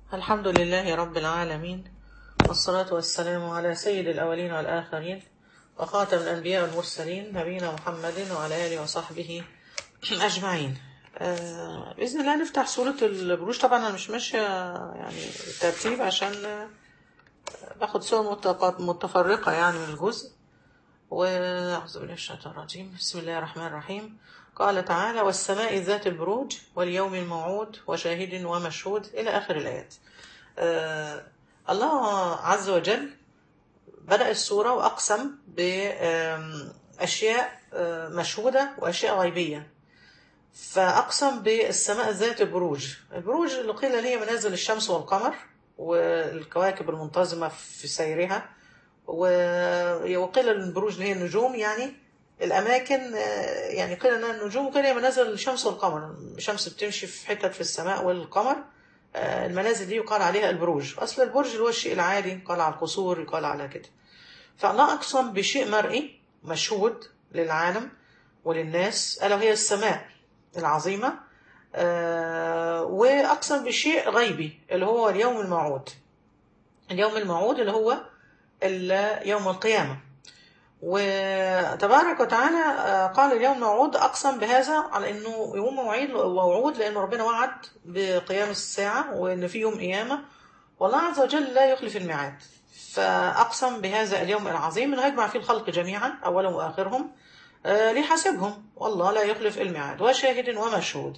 الحمد لله رب العالمين والصلاة والسلام على سيد الأولين والآخرين وخاتم الأنبياء والمرسلين نبينا محمد وعلى آله وصحبه أجمعين آه، بإذن الله نفتح سورة البروج طبعا أنا مش ماشية يعني بالترتيب عشان آه، باخد سور متق- متفرقة يعني من الجزء وأعوذ بالله من الشيطان الرجيم بسم الله الرحمن الرحيم قال تعالى والسماء ذات البروج واليوم الموعود وشاهد ومشهود إلى آخر الآيات آه الله عز وجل بدأ السورة وأقسم بأشياء مشهودة وأشياء غيبية فأقسم بالسماء ذات البروج البروج اللي قيل هي منازل الشمس والقمر والكواكب المنتظمة في سيرها و- وقيل البروج اللي هي النجوم يعني الأماكن آه، يعني قيل إنها النجوم وقيل هي منازل الشمس والقمر الشمس بتمشي في حتت في السماء والقمر آه، المنازل دي يقال عليها البروج أصل البرج اللي هو الشيء العالي يقال على القصور يقال على كده فالله أقسم بشيء مرئي مشهود للعالم وللناس ألا وهي السماء العظيمة آه، وأقسم بشيء غيبي اللي هو اليوم الموعود اليوم الموعود اللي هو ال- يوم القيامة وتبارك وتعالى آه، قال اليوم موعود أقسم بهذا على أنه يوم موعود ووعود لأن ربنا وعد بقيام الساعة وأن في يوم قيامة والله عز وجل لا يخلف الميعاد فأقسم بهذا اليوم العظيم أنه يجمع فيه الخلق جميعا أولهم وآخرهم آه، ليحاسبهم والله لا يخلف الميعاد وشاهد ومشهود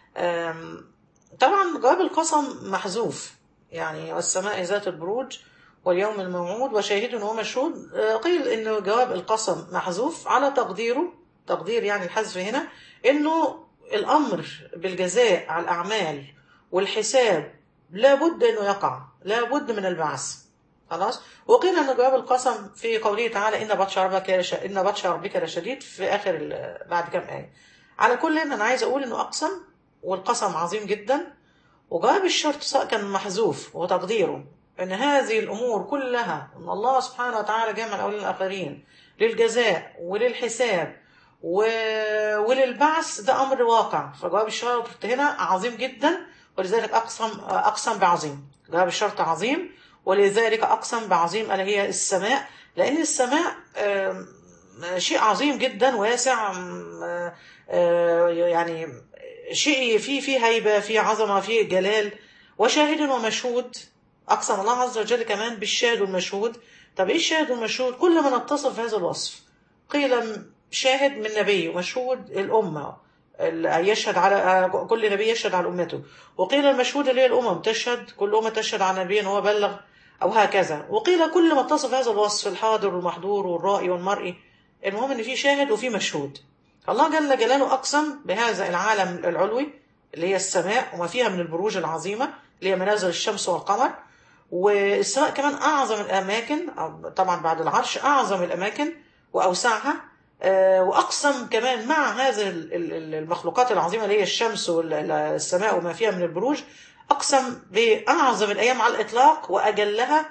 آم، طبعا جواب القسم محذوف يعني والسماء ذات البروج واليوم الموعود وشاهد ومشهود آه، قيل ان جواب القسم محذوف على تقديره تقدير يعني الحذف هنا انه الامر بالجزاء على الاعمال والحساب لابد انه يقع لابد من البعث خلاص وقيل ان جواب القسم في قوله تعالى ان بطش ربك لش... ان بطش ربك لشديد في اخر ال... بعد كام ايه على كل انا عايز اقول انه اقسم والقسم عظيم جدا وجواب الشرط سواء كان محذوف وتقديره ان هذه الامور كلها ان الله سبحانه وتعالى جمع الاولين والاخرين للجزاء وللحساب و... وللبعث ده امر واقع فجواب الشرط هنا عظيم جدا ولذلك اقسم اقسم بعظيم جواب الشرط عظيم ولذلك اقسم بعظيم الا هي السماء لان السماء آم، شيء عظيم جدا واسع آم، آه، يعني شيء فيه فيه هيبة فيه عظمة فيه جلال وشاهد ومشهود أقسم الله عز وجل كمان بالشاهد والمشهود طب إيه الشاهد والمشهود كل ما نتصف بهذا الوصف قيل شاهد من نبي ومشهود الأمة ال- يشهد على آه، كل نبي يشهد على أمته وقيل المشهود اللي هي الأمم تشهد كل أمة تشهد على نبي هو بلغ أو هكذا وقيل كل ما اتصف هذا الوصف الحاضر والمحضور والرائي والمرئي المهم إن في شاهد وفي مشهود الله جل جلاله أقسم بهذا العالم العلوي اللي هي السماء وما فيها من البروج العظيمة اللي هي منازل الشمس والقمر والسماء كمان أعظم الأماكن أو طبعا بعد العرش أعظم الأماكن وأوسعها آه، وأقسم كمان مع هذه ال- ال- المخلوقات العظيمة اللي هي الشمس والسماء وما فيها من البروج أقسم بأعظم الأيام على الإطلاق وأجلها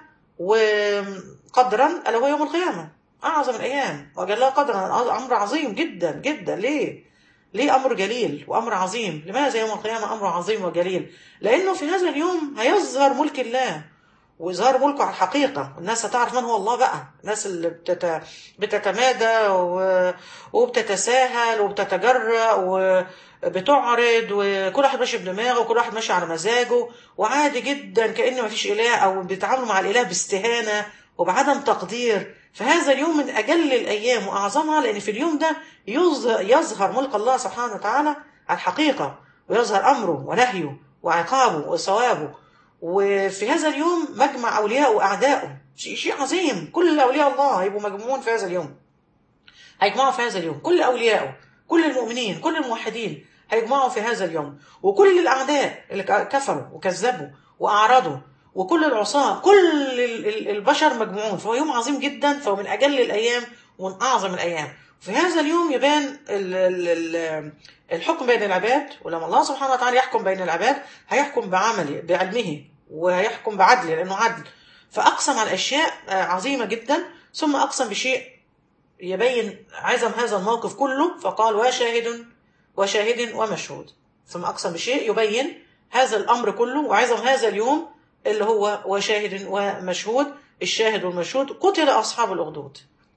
وقدرا ألا هو يوم القيامة أعظم الأيام وأجلها قدرا أمر عظيم جدا جدا ليه؟ ليه أمر جليل وأمر عظيم لماذا يوم القيامة أمر عظيم وجليل لأنه في هذا اليوم هيظهر ملك الله وإظهار ملكه على الحقيقة الناس هتعرف من هو الله بقى الناس اللي بتت... بتتمادى و... وبتتساهل وبتتجرأ وبتعرض وكل واحد ماشي بدماغه وكل واحد ماشي على مزاجه وعادي جدا كأن مفيش إله أو بيتعاملوا مع الإله باستهانة وبعدم تقدير فهذا اليوم من أجل الأيام وأعظمها لأن في اليوم ده يظهر, يظهر ملك الله سبحانه وتعالى على الحقيقة ويظهر أمره ونهيه وعقابه وثوابه وفي هذا اليوم مجمع أولياء وأعدائه شيء شيء عظيم كل أولياء الله هيبقوا مجموعون في هذا اليوم هيجمعوا في هذا اليوم كل أوليائه كل المؤمنين كل الموحدين هيجمعوا في هذا اليوم وكل الأعداء اللي كفروا وكذبوا وأعرضوا وكل العصاة كل ال- ال- البشر مجموعون فهو يوم عظيم جدا فهو من أجل الأيام ومن أعظم الأيام في هذا اليوم يبان ال- ال- ال- الحكم بين العباد ولما الله سبحانه وتعالى يحكم بين العباد هيحكم بعمله بعلمه وهيحكم بعدله لأنه عدل فأقسم على أشياء آه، عظيمة جدا ثم أقسم بشيء يبين عزم هذا الموقف كله فقال وشاهد وشاهد ومشهود ثم أقسم بشيء يبين هذا الأمر كله وعزم هذا اليوم اللي هو وشاهد ومشهود الشاهد والمشهود قتل أصحاب الأخدود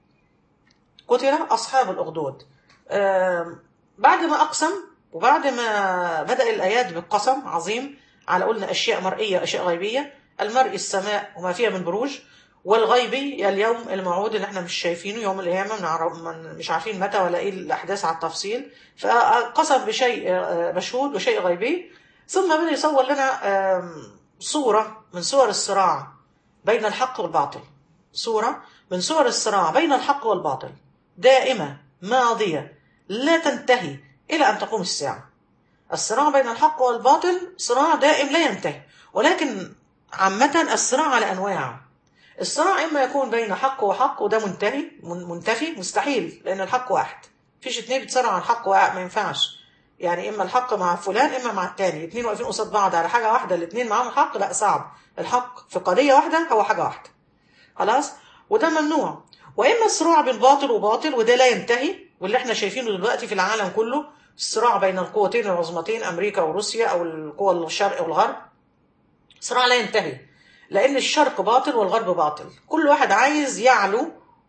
قتل أصحاب الأخدود آم، بعد ما أقسم وبعد ما بدأ الآيات بالقسم عظيم على قلنا أشياء مرئية أشياء غيبية المرئي السماء وما فيها من بروج والغيبي اليوم الموعود اللي احنا مش شايفينه يوم القيامة من عر- من- مش عارفين متى ولا ايه الأحداث على التفصيل فقسم بشيء آه، مشهود وشيء غيبي ثم بدأ يصور لنا آم، صورة من صور الصراع بين الحق والباطل صورة من صور الصراع بين الحق والباطل دائمة ماضية لا تنتهي إلى أن تقوم الساعة الصراع بين الحق والباطل صراع دائم لا ينتهي ولكن عامة الصراع على أنواع الصراع إما يكون بين حق وحق وده منتهي من- منتفي مستحيل لأن الحق واحد مفيش اتنين بيتصارعوا عن الحق واحد ما ينفعش يعني إما الحق مع فلان إما مع التاني اتنين واقفين قصاد بعض على حاجة واحدة الاتنين معاهم الحق لا صعب الحق في قضية واحدة هو حاجة واحدة خلاص وده ممنوع واما الصراع بين باطل وباطل وده لا ينتهي واللي احنا شايفينه دلوقتي في العالم كله الصراع بين القوتين العظمتين امريكا وروسيا او القوى الشرق والغرب صراع لا ينتهي لان الشرق باطل والغرب باطل كل واحد عايز يعلو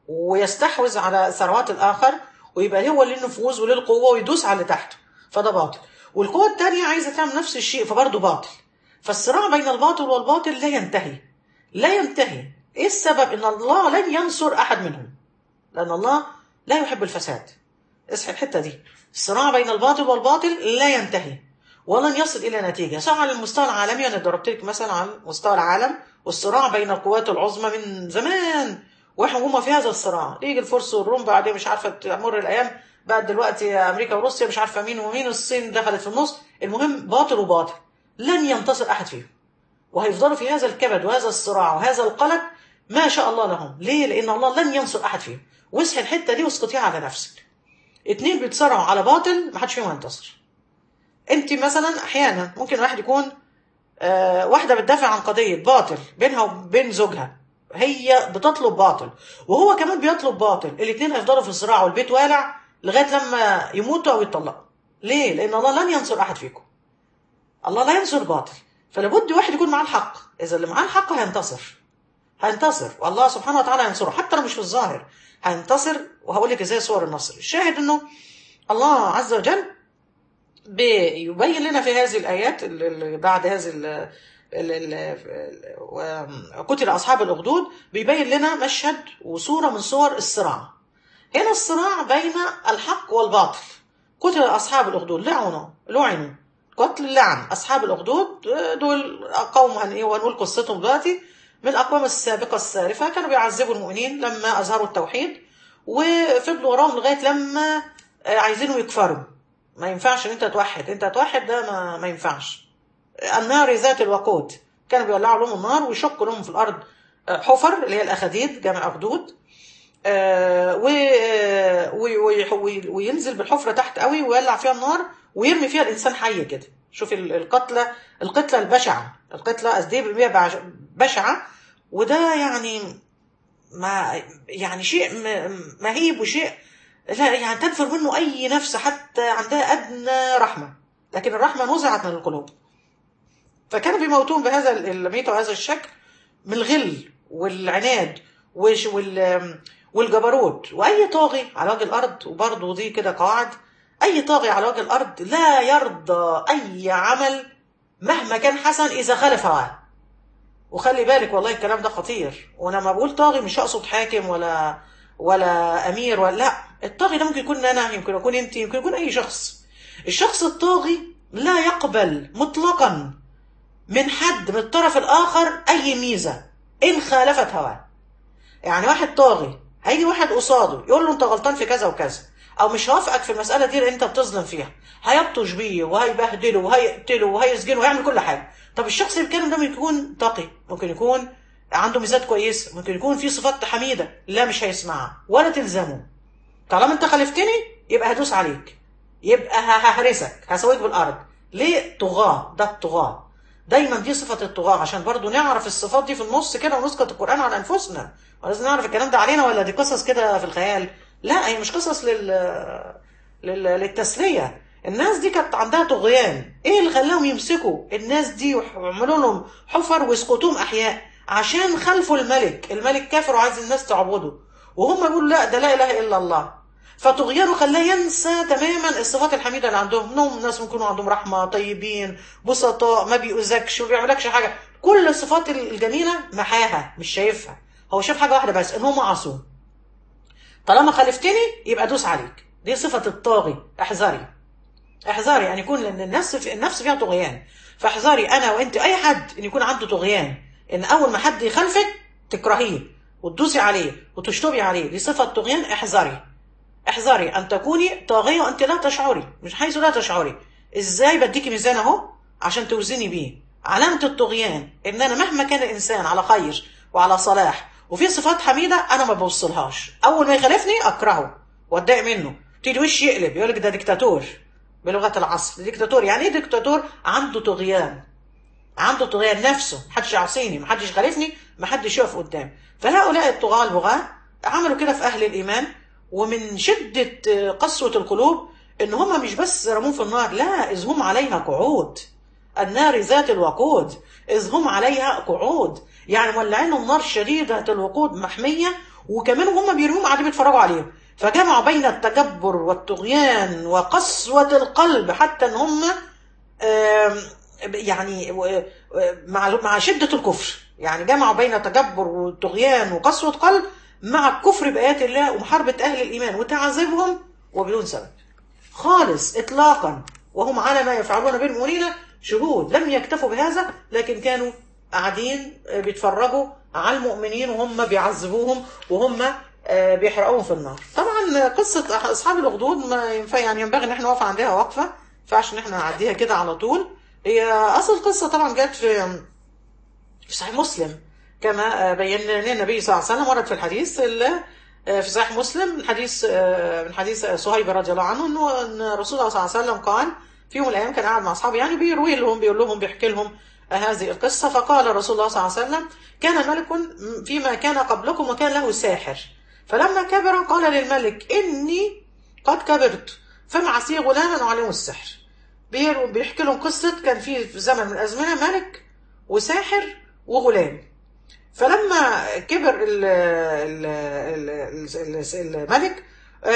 ويستحوذ على ثروات الاخر ويبقى هو اللي النفوذ وليه القوه ويدوس على اللي تحته فده باطل والقوه الثانيه عايزه تعمل نفس الشيء فبرضه باطل فالصراع بين الباطل والباطل لا ينتهي لا ينتهي ايه السبب ان الله لن ينصر احد منهم لان الله لا يحب الفساد اصحى الحته دي الصراع بين الباطل والباطل لا ينتهي ولن يصل الى نتيجه سواء على المستوى العالمي انا ضربت لك مثلا على مستوى العالم والصراع بين القوات العظمى من زمان واحنا هما في هذا الصراع يجي الفرس والروم بعدين مش عارفه تمر الايام بقى دلوقتي امريكا وروسيا مش عارفه مين ومين الصين دخلت في النص المهم باطل وباطل لن ينتصر احد فيهم وهيفضلوا في هذا الكبد وهذا الصراع وهذا القلق ما شاء الله لهم ليه لان الله لن ينصر احد فيهم واصحي الحته دي واسقطيها على نفسك اتنين بيتصارعوا على باطل ما حدش فيهم هينتصر انت مثلا احيانا ممكن واحد يكون آه واحده بتدافع عن قضيه باطل بينها وبين زوجها هي بتطلب باطل وهو كمان بيطلب باطل الاثنين هيفضلوا في صراع والبيت والع لغايه لما يموتوا او يتطلقوا ليه لان الله لن ينصر احد فيكم الله لا ينصر باطل فلابد واحد يكون معاه الحق اذا اللي معاه الحق هينتصر هينتصر والله سبحانه وتعالى هينصره حتى لو مش في الظاهر هينتصر وهقول لك ازاي صور النصر الشاهد انه الله عز وجل بيبين لنا في هذه الايات اللي بعد هذه ال قتل اصحاب الاخدود بيبين لنا مشهد وصوره من صور الصراع هنا الصراع بين الحق والباطل قتل اصحاب الاخدود لعنوا لعنوا قتل اللعن اصحاب الاخدود دول قوم وهنقول قصتهم دلوقتي من الاقوام السابقه السالفه كانوا بيعذبوا المؤمنين لما اظهروا التوحيد وفضلوا وراهم لغايه لما عايزينهم يكفروا ما ينفعش ان انت توحد انت توحد ده ما, ما ينفعش النار ذات الوقود كانوا بيولعوا لهم النار ويشقوا لهم في الارض حفر اللي هي الاخاديد جمع اخدود وينزل بالحفره تحت قوي ويولع فيها النار ويرمي فيها الانسان حي كده شوف القتله القتله البشعه القتله قد ايه بشعه وده يعني ما يعني شيء مهيب وشيء لا يعني تنفر منه اي نفس حتى عندها ادنى رحمه لكن الرحمه نزعت من القلوب فكانوا بيموتون بهذا الميت وهذا الشكل من الغل والعناد وال والجبروت واي طاغي على وجه الارض وبرضه دي كده قواعد اي طاغي على وجه الارض لا يرضى اي عمل مهما كان حسن اذا خالف هواه وخلي بالك والله الكلام ده خطير وانا ما بقول طاغي مش اقصد حاكم ولا ولا امير ولا لا الطاغي ده ممكن يكون انا يمكن يكون انت يمكن يكون اي شخص الشخص الطاغي لا يقبل مطلقا من حد من الطرف الاخر اي ميزه ان خالفت هواه يعني واحد طاغي هيجي واحد قصاده يقول له انت غلطان في كذا وكذا او مش هوافقك في المساله دي لان انت بتظلم فيها هيبطش بيه وهيبهدله وهيقتله وهيسجنه وهيعمل كل حاجه طب الشخص اللي بيتكلم ده ممكن يكون تقي ممكن يكون عنده ميزات كويسه ممكن يكون فيه صفات حميده لا مش هيسمعها ولا تلزمه طالما انت خالفتني يبقى هدوس عليك يبقى ههرسك هسويك بالارض ليه طغاه ده الطغاه دايما دي صفه الطغاه عشان برضو نعرف الصفات دي في النص كده ونسقط القران على انفسنا ولازم نعرف الكلام ده علينا ولا دي قصص كده في الخيال لا هي مش قصص لل... لل... للتسليه الناس دي كانت عندها طغيان ايه اللي خلاهم يمسكوا الناس دي ويعملوا لهم حفر ويسقطوهم احياء عشان خلفوا الملك الملك كافر وعايز الناس تعبده وهم يقولوا لا ده لا اله الا الله فطغيانه خلاه ينسى تماما الصفات الحميده اللي عندهم انهم ناس ممكن يكونوا عندهم رحمه طيبين بسطاء ما بيؤذكش ما بيعملكش حاجه كل الصفات الجميله محاها مش شايفها هو شايف حاجه واحده بس ان هو معصوم طالما خالفتني يبقى دوس عليك دي صفه الطاغي احذري احذري ان يكون لان النفس في النفس فيها طغيان فاحذري انا وانت اي حد ان يكون عنده طغيان ان اول ما حد يخالفك تكرهيه وتدوسي عليه وتشطبي عليه دي صفه طغيان احذري احذري ان تكوني طاغيه وانت لا تشعري مش حيث لا تشعري ازاي بديكي ميزان اهو عشان توزني بيه علامه الطغيان ان انا مهما كان الانسان على خير وعلى صلاح وفي صفات حميده انا ما بوصلهاش اول ما يخالفني اكرهه واتضايق منه تيجي وش يقلب يقول لك ده ديكتاتور بلغه العصر ديكتاتور يعني ايه ديكتاتور عنده طغيان عنده طغيان نفسه محدش يعصيني محدش يخالفني محدش يقف قدامي فهؤلاء الطغاة البغاة عملوا كده في اهل الايمان ومن شدة قسوة القلوب ان هم مش بس رموه في النار لا اذ هم عليها قعود النار ذات الوقود اذ هم عليها قعود يعني مولعينهم نار شديدة الوقود محمية وكمان هم بيرموهم قاعدين بيتفرجوا عليهم فجمعوا بين التجبر والطغيان وقسوة القلب حتى ان هم يعني مع مع شدة الكفر يعني جمعوا بين تجبر والطغيان وقسوة قلب مع الكفر بآيات الله ومحاربة أهل الإيمان وتعذيبهم وبدون سبب خالص إطلاقا وهم على ما يفعلون بالمؤمنين شهود لم يكتفوا بهذا لكن كانوا قاعدين بيتفرجوا على المؤمنين وهم بيعذبوهم وهم بيحرقوهم في النار طبعا قصة أصحاب الأخدود ما ينفع يعني ينبغي إن احنا نقف عندها وقفة ما ينفعش إن احنا نعديها كده على طول هي أصل القصة طبعا جت في في صحيح مسلم كما بين لنا النبي صلى الله عليه وسلم ورد في الحديث في صحيح مسلم من حديث من حديث صهيب رضي الله عنه انه ان رسول الله صلى الله عليه وسلم قال في يوم من الايام كان قاعد مع اصحابه يعني بيروي لهم بيقول لهم بيحكي لهم هذه القصه فقال رسول الله صلى الله عليه وسلم كان ملك فيما كان قبلكم وكان له ساحر فلما كبر قال للملك اني قد كبرت فمعسي غلاما اعلمه السحر بيحكي لهم قصه كان في زمن من الازمنه ملك وساحر وغلام فلما كبر ال ال ال الملك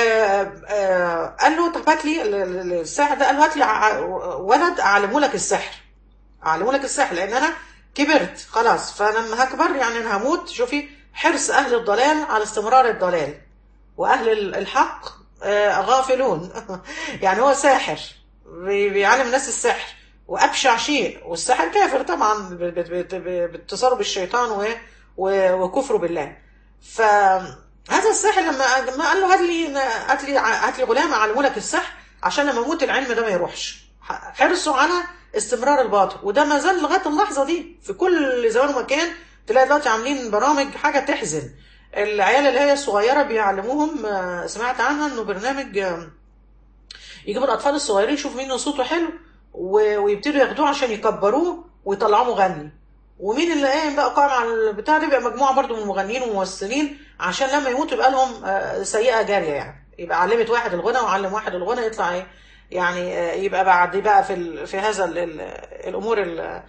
قال له طب هات لي الساحر ده قال له هات لي ولد اعلمه لك السحر اعلمه لك السحر لان انا كبرت خلاص فلما هكبر يعني انا هموت شوفي حرص اهل الضلال على استمرار الضلال واهل الحق غافلون يعني هو ساحر بيعلم الناس السحر وابشع شيء والسحر كافر طبعا باتصاله بالشيطان وكفره بالله فهذا الساحر لما ما قال له هات لي هات لي هات لي غلام اعلمه لك السحر عشان لما اموت العلم ده ما يروحش حرصوا على استمرار الباطل وده ما زال لغايه اللحظه دي في كل زمان ومكان تلاقي دلوقتي عاملين برامج حاجه تحزن العيال اللي هي الصغيره بيعلموهم سمعت عنها انه برنامج يجيبوا الاطفال الصغيرين يشوفوا مين صوته حلو ويبتدوا ياخدوه عشان يكبروه ويطلعوه مغني ومين اللي قايم بقى قائم على البتاع ده بيبقى مجموعه برضو من المغنيين والممثلين عشان لما يموتوا يبقى لهم سيئه جاريه يعني يبقى علمت واحد الغنى وعلم واحد الغنى يطلع ايه يعني يبقى بعد بقى في في هذا ال ال الامور ال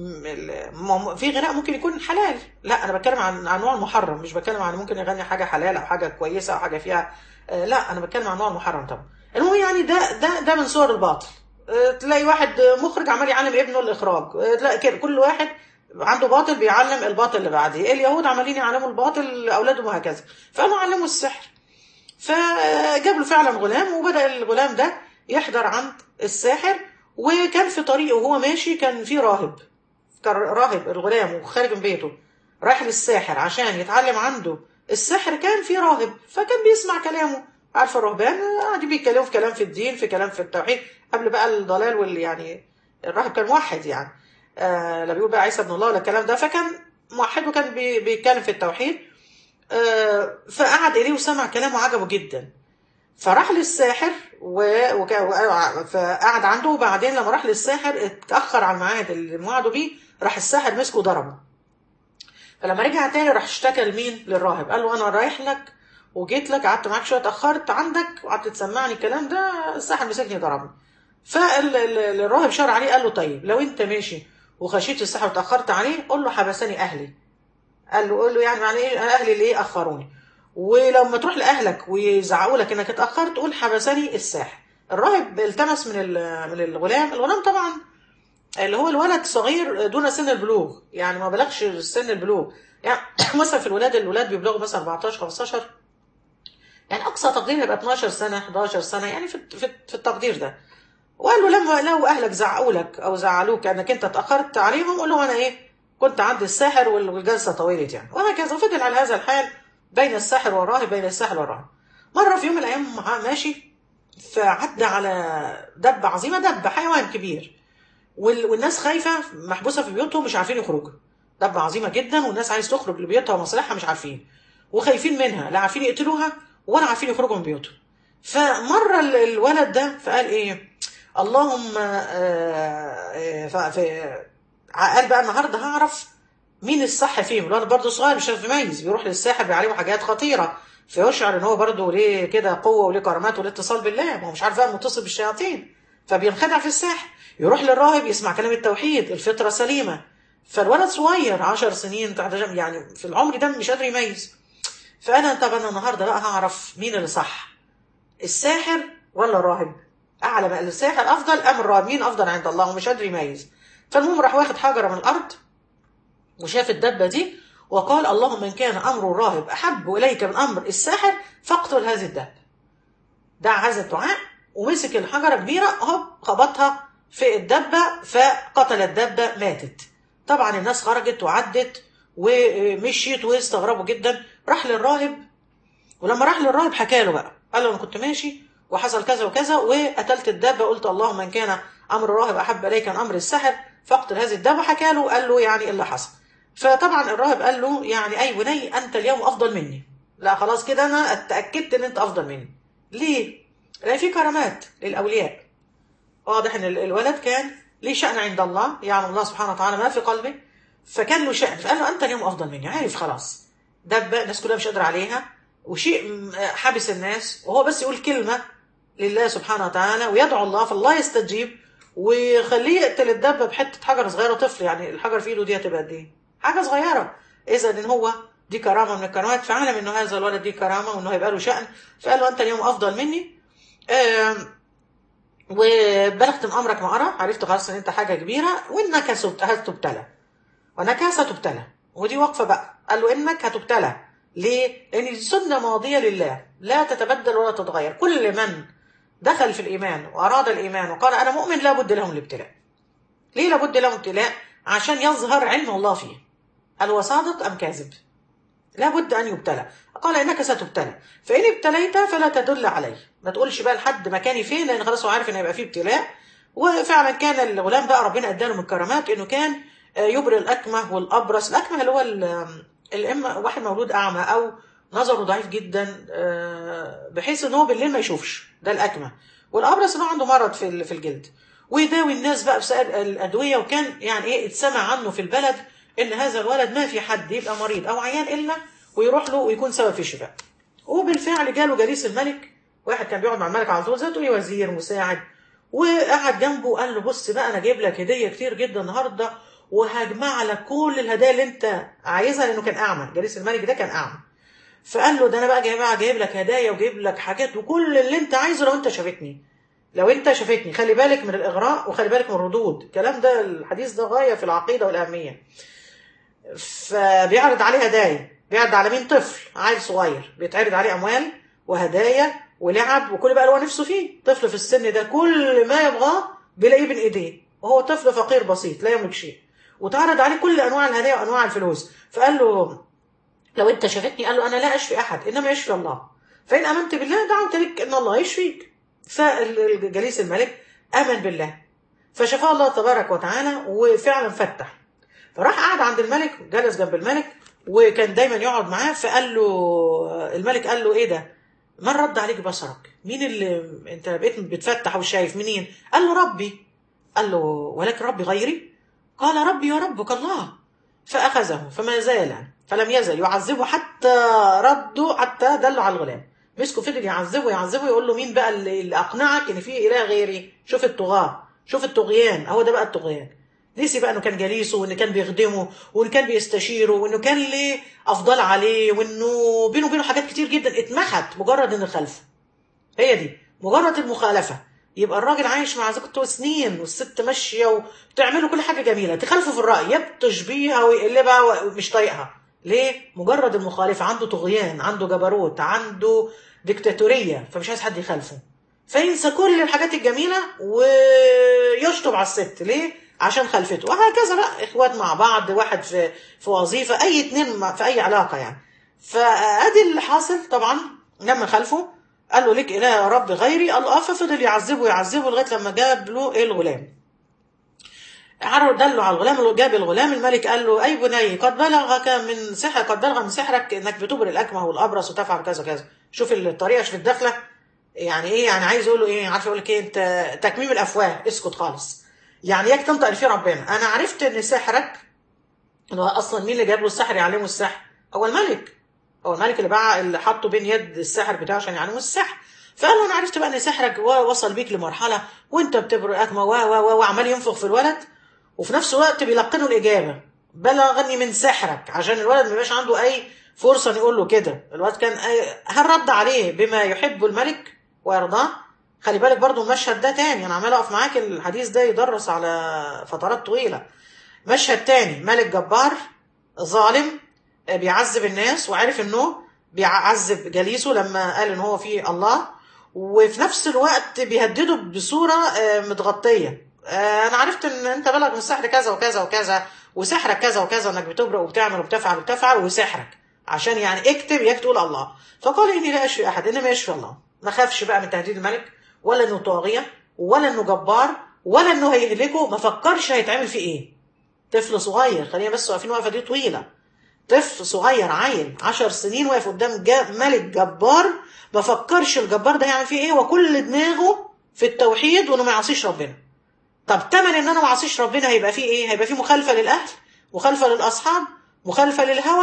في غناء ممكن يكون حلال لا انا بتكلم عن عن نوع المحرم مش بتكلم عن ممكن يغني حاجه حلال او حاجه كويسه او حاجه فيها لا انا بتكلم عن نوع المحرم طبعا المهم يعني ده ده ده من صور الباطل تلاقي واحد مخرج عمال يعلم ابنه الاخراج تلاقي كده كل واحد عنده باطل بيعلم الباطل اللي بعديه اليهود عمالين يعلموا الباطل لاولادهم وهكذا فقاموا علموا السحر فجاب له فعلا غلام وبدا الغلام ده يحضر عند الساحر وكان في طريقه وهو ماشي كان في راهب كان راهب الغلام وخارج من بيته رايح للساحر عشان يتعلم عنده السحر كان في راهب فكان بيسمع كلامه عارفه الرهبان قاعدين بيتكلموا في كلام في الدين في كلام في التوحيد قبل بقى الضلال واللي يعني الراهب كان موحد يعني آه لا بيقول بقى عيسى ابن الله ولا الكلام ده فكان موحد وكان بي بيتكلم في التوحيد آه فقعد اليه وسمع كلامه عجبه جدا فراح للساحر و... وك... فقعد عنده وبعدين لما راح للساحر اتاخر على الميعاد اللي موعده بيه راح الساحر مسكه وضربه فلما رجع تاني راح اشتكى لمين للراهب قال له انا رايح لك وجيت لك قعدت معاك شويه اتاخرت عندك وقعدت تسمعني الكلام ده الساحر مسكني ضربني فالراهب شار عليه قال له طيب لو انت ماشي وخشيت السحر وتاخرت عليه قول له حبسني اهلي قال له قول له يعني معنى ايه اهلي ليه اخروني ولما تروح لاهلك ويزعقوا لك انك اتاخرت قول حبسني الساحر الراهب التمس من ال- من الغلام الغلام طبعا اللي هو الولد صغير دون سن البلوغ يعني ما بلغش سن البلوغ يعني مثلا في الولاد الولاد بيبلغوا مثلا 14 15 يعني اقصى تقدير يبقى 12 سنه 11 سنه يعني في في, في التقدير ده وقال له لما لو اهلك زعقوا لك او زعلوك انك انت اتاخرت عليهم قول له انا ايه كنت عند الساحر والجلسه طويله يعني وهكذا فضل على هذا الحال بين الساحر والراهب بين الساحر والراهب مره في يوم من الايام مع- ماشي فعدى على دبه عظيمه دبه حيوان كبير وال- والناس خايفه محبوسه في بيوتهم مش عارفين يخرجوا دبه عظيمه جدا والناس عايز تخرج لبيوتها ومصالحها مش عارفين وخايفين منها لا عارفين يقتلوها ولا عارفين يخرجوا من بيوتهم فمر ال- الولد ده فقال ايه اللهم آه، آه، ف- ف- قال بقى النهارده هعرف مين الصح فيهم الولد برضه صغير مش عارف يميز بيروح للساحر بيعلمه حاجات خطيره فيشعر ان هو برضه ليه كده قوه وليه كرامات وليه اتصال بالله ما هو مش عارف بقى متصل بالشياطين فبينخدع في الساحر يروح للراهب يسمع كلام التوحيد الفطره سليمه فالولد صغير 10 سنين تحت جم- يعني في العمر ده مش قادر يميز فانا طب انا النهارده بقى هعرف مين اللي صح الساحر ولا الراهب اعلم قال الساحر افضل ام الراهب مين افضل عند الله ومش قادر يميز فالمهم راح واخد حجره من الارض وشاف الدبه دي وقال اللهم ان كان امر الراهب احب اليك من امر الساحر فاقتل هذه الدبه دعا هذا الدعاء ومسك الحجره كبيره هوب خبطها في الدبه فقتل الدبه ماتت طبعا الناس خرجت وعدت ومشيت واستغربوا جدا راح للراهب ولما راح للراهب حكى له بقى قال له انا كنت ماشي وحصل كذا وكذا وقتلت الدابه قلت اللهم ان كان امر الراهب احب اليك من امر السحر فاقتل هذه الدابه حكى له قال له يعني إيه اللي حصل فطبعا الراهب قال له يعني اي بني انت اليوم افضل مني لا خلاص كده انا اتاكدت ان انت افضل مني ليه لان في كرامات للاولياء واضح ان ال- الولد كان ليه شأن عند الله يعلم الله سبحانه وتعالى ما في قلبه فكان له شأن فقال له انت اليوم افضل مني عارف خلاص دبة الناس كلها مش قادرة عليها وشيء م- حبس الناس وهو بس يقول كلمة لله سبحانه وتعالى ويدعو الله فالله يستجيب ويخليه يقتل الدبة بحتة حجر صغيرة طفل يعني الحجر في ايده دي هتبقى قد ايه؟ حاجة صغيرة اذا ان هو دي كرامة من الكرامات فعلم انه هذا الولد دي كرامة وانه هيبقى له شأن فقال له انت اليوم افضل مني آم، وبلغت من امرك ما ارى عرفت خلاص ان انت حاجه كبيره وانك ست- هتبتلى وانك ستبتلى ودي وقفه بقى قال له انك هتبتلى ليه؟ لان دي سنه ماضيه لله لا تتبدل ولا تتغير كل من دخل في الايمان واراد الايمان وقال انا مؤمن لابد له من الابتلاء ليه لابد له من الابتلاء؟ عشان يظهر علم الله فيه هل هو صادق ام كاذب؟ لابد ان يبتلى قال انك ستبتلى فان ابتليت فلا تدل عليه ما تقولش بقى لحد مكاني فين لان خلاص هو عارف ان هيبقى فيه ابتلاء وفعلا كان الغلام بقى ربنا اداله من الكرامات انه كان آه، يبرئ الاكمه والابرص الاكمه اللي هو ال- الاما واحد مولود اعمى او نظره ضعيف جدا آه، بحيث ان هو بالليل ما يشوفش ده الاكمه والابرص انه عنده مرض في ال- في الجلد ويداوي الناس بقى بسائر الادويه وكان يعني ايه اتسمع عنه في البلد ان هذا الولد ما في حد يبقى مريض او عيان الا ويروح له ويكون سبب في الشفاء وبالفعل جاله جليس الملك واحد كان بيقعد مع الملك على طول زي تقولي وزير مساعد وقعد جنبه قال له بص بقى انا جايب لك هديه كتير جدا النهارده وهجمع لك كل الهدايا اللي انت عايزها لانه كان اعمى جليس الملك ده كان اعمى فقال له ده انا بقى جايب جايب لك هدايا وجايب لك حاجات وكل اللي انت عايزه لو انت شافتني لو انت شافتني خلي بالك من الاغراء وخلي بالك من الردود الكلام ده الحديث ده غايه في العقيده والاهميه فبيعرض عليه هدايا بيعرض على مين طفل عيل صغير بيتعرض عليه اموال وهدايا ولعب وكل بقى اللي هو نفسه فيه طفل في السن ده كل ما يبغاه بيلاقيه بين ايديه وهو طفل فقير بسيط لا يملك شيء وتعرض عليه كل انواع الهدايا وانواع الفلوس فقال له لو انت شافتني قال له انا لا اشفي احد انما يشفي الله فان امنت بالله دعوت لك ان الله يشفيك فالجليس الملك امن بالله فشفاه الله تبارك وتعالى وفعلا فتح فراح قعد عند الملك جلس جنب الملك وكان دايما يقعد معاه فقال له الملك قال له ايه ده من رد عليك بصرك مين اللي انت بقيت بتفتح وشايف منين قال له ربي قال له ولكن ربي غيري قال ربي وربك الله فأخذه فما زال فلم يزل يعذبه حتى ردوا حتى دلوا على الغلام مسكه فضل يعذبه يعذبه يقول له مين بقى اللي, اللي اقنعك ان في اله غيري شوف الطغاه شوف الطغيان هو ده بقى الطغيان نسي بقى انه كان جليسه وانه كان بيخدمه وانه كان بيستشيره وانه كان ليه افضل عليه وانه بينه وبينه حاجات كتير جدا اتمحت مجرد انه خلفه هي دي مجرد المخالفه يبقى الراجل عايش مع زوجته سنين والست ماشيه وبتعمله كل حاجه جميله تخالفه في الراي يبطش بيها ويقلبها ومش طايقها ليه مجرد المخالفه عنده طغيان عنده جبروت عنده ديكتاتوريه فمش عايز حد يخالفه فينسى كل الحاجات الجميله ويشطب على الست ليه عشان خلفته وهكذا بقى اخوات مع بعض واحد في في وظيفه اي اتنين في اي علاقه يعني فادي اللي حاصل طبعا لما خلفه قال له ليك اله يا رب غيري قال اه ففضل يعذبه يعذبه لغايه لما جاب له ايه الغلام عرض دله على الغلام جاب الغلام الملك قال له اي بني قد بلغك من سحر قد بلغ من سحرك انك بتبرئ الاكمه والابرص وتفعل كذا كذا شوف الطريقه شوف الدخله يعني ايه يعني عايز يقول له ايه عارف يقول لك ايه انت تكميم الافواه اسكت خالص يعني ياك تنطق في ربنا انا عرفت ان سحرك اللي هو اصلا مين اللي جاب له السحر يعلمه السحر هو الملك هو الملك اللي باع اللي حطه بين يد السحر بتاعه عشان يعلمه السحر فقال له انا عرفت بقى ان سحرك وصل بيك لمرحله وانت بتبرئ اكمه و و وعمال ينفخ في الولد وفي نفس الوقت بيلقنه الاجابه بلغني من سحرك عشان الولد ما يبقاش عنده اي فرصه يقول له كده الولد كان هل رد عليه بما يحب الملك ويرضاه خلي بالك برضو المشهد ده تاني انا عمال اقف معاك الحديث ده يدرس على فترات طويله مشهد تاني ملك جبار ظالم بيعذب الناس وعارف انه بيعذب جليسه لما قال ان هو في الله وفي نفس الوقت بيهدده بصوره متغطيه انا عرفت ان انت بلغ من السحر كذا وكذا وكذا وسحرك كذا وكذا انك بتبرق وبتعمل وبتفعل وبتفعل وسحرك عشان يعني اكتب ياك تقول الله فقال اني لا اشفي احد انما يشفي الله ما خافش بقى من تهديد الملك ولا انه طاغيه ولا انه جبار ولا انه هيهلكه ما فكرش هيتعمل فيه ايه طفل صغير خلينا بس واقفين واقفه دي طويله طفل صغير عيل عشر سنين واقف قدام ملك جبار ما فكرش الجبار ده هيعمل فيه ايه وكل دماغه في التوحيد وانه ما يعصيش ربنا طب تمن ان انا ما اعصيش ربنا هيبقى فيه ايه هيبقى فيه مخالفه للاهل مخالفه للاصحاب مخالفه للهوى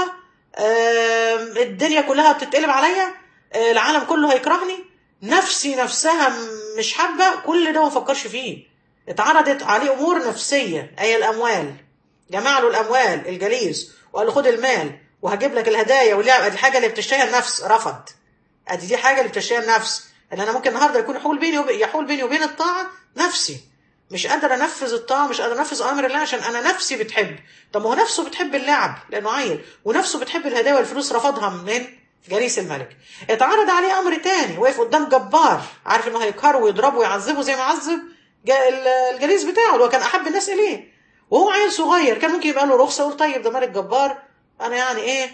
الدنيا كلها بتتقلب عليا العالم كله هيكرهني نفسي نفسها مش حابه كل ده ما فكرش فيه اتعرضت عليه امور نفسيه اي الاموال جمع له الاموال الجليس وقال له خد المال وهجيب لك الهدايا واللعب ادي حاجه اللي بتشتهيها النفس رفض ادي دي حاجه اللي بتشتهيها النفس ان انا ممكن النهارده يكون يحول بيني وب... يحول بيني وبين الطاعه نفسي مش قادر انفذ الطاعه مش قادر انفذ امر الله عشان انا نفسي بتحب طب ما هو نفسه بتحب اللعب لانه عيل ونفسه بتحب الهدايا والفلوس رفضها من جليس الملك اتعرض عليه امر تاني وقف قدام جبار عارف انه هيقهره ويضربه ويعذبه زي ما عذب الجليس بتاعه اللي هو كان احب الناس اليه وهو عيل صغير كان ممكن يبقى له رخصه يقول طيب ده ملك جبار انا يعني ايه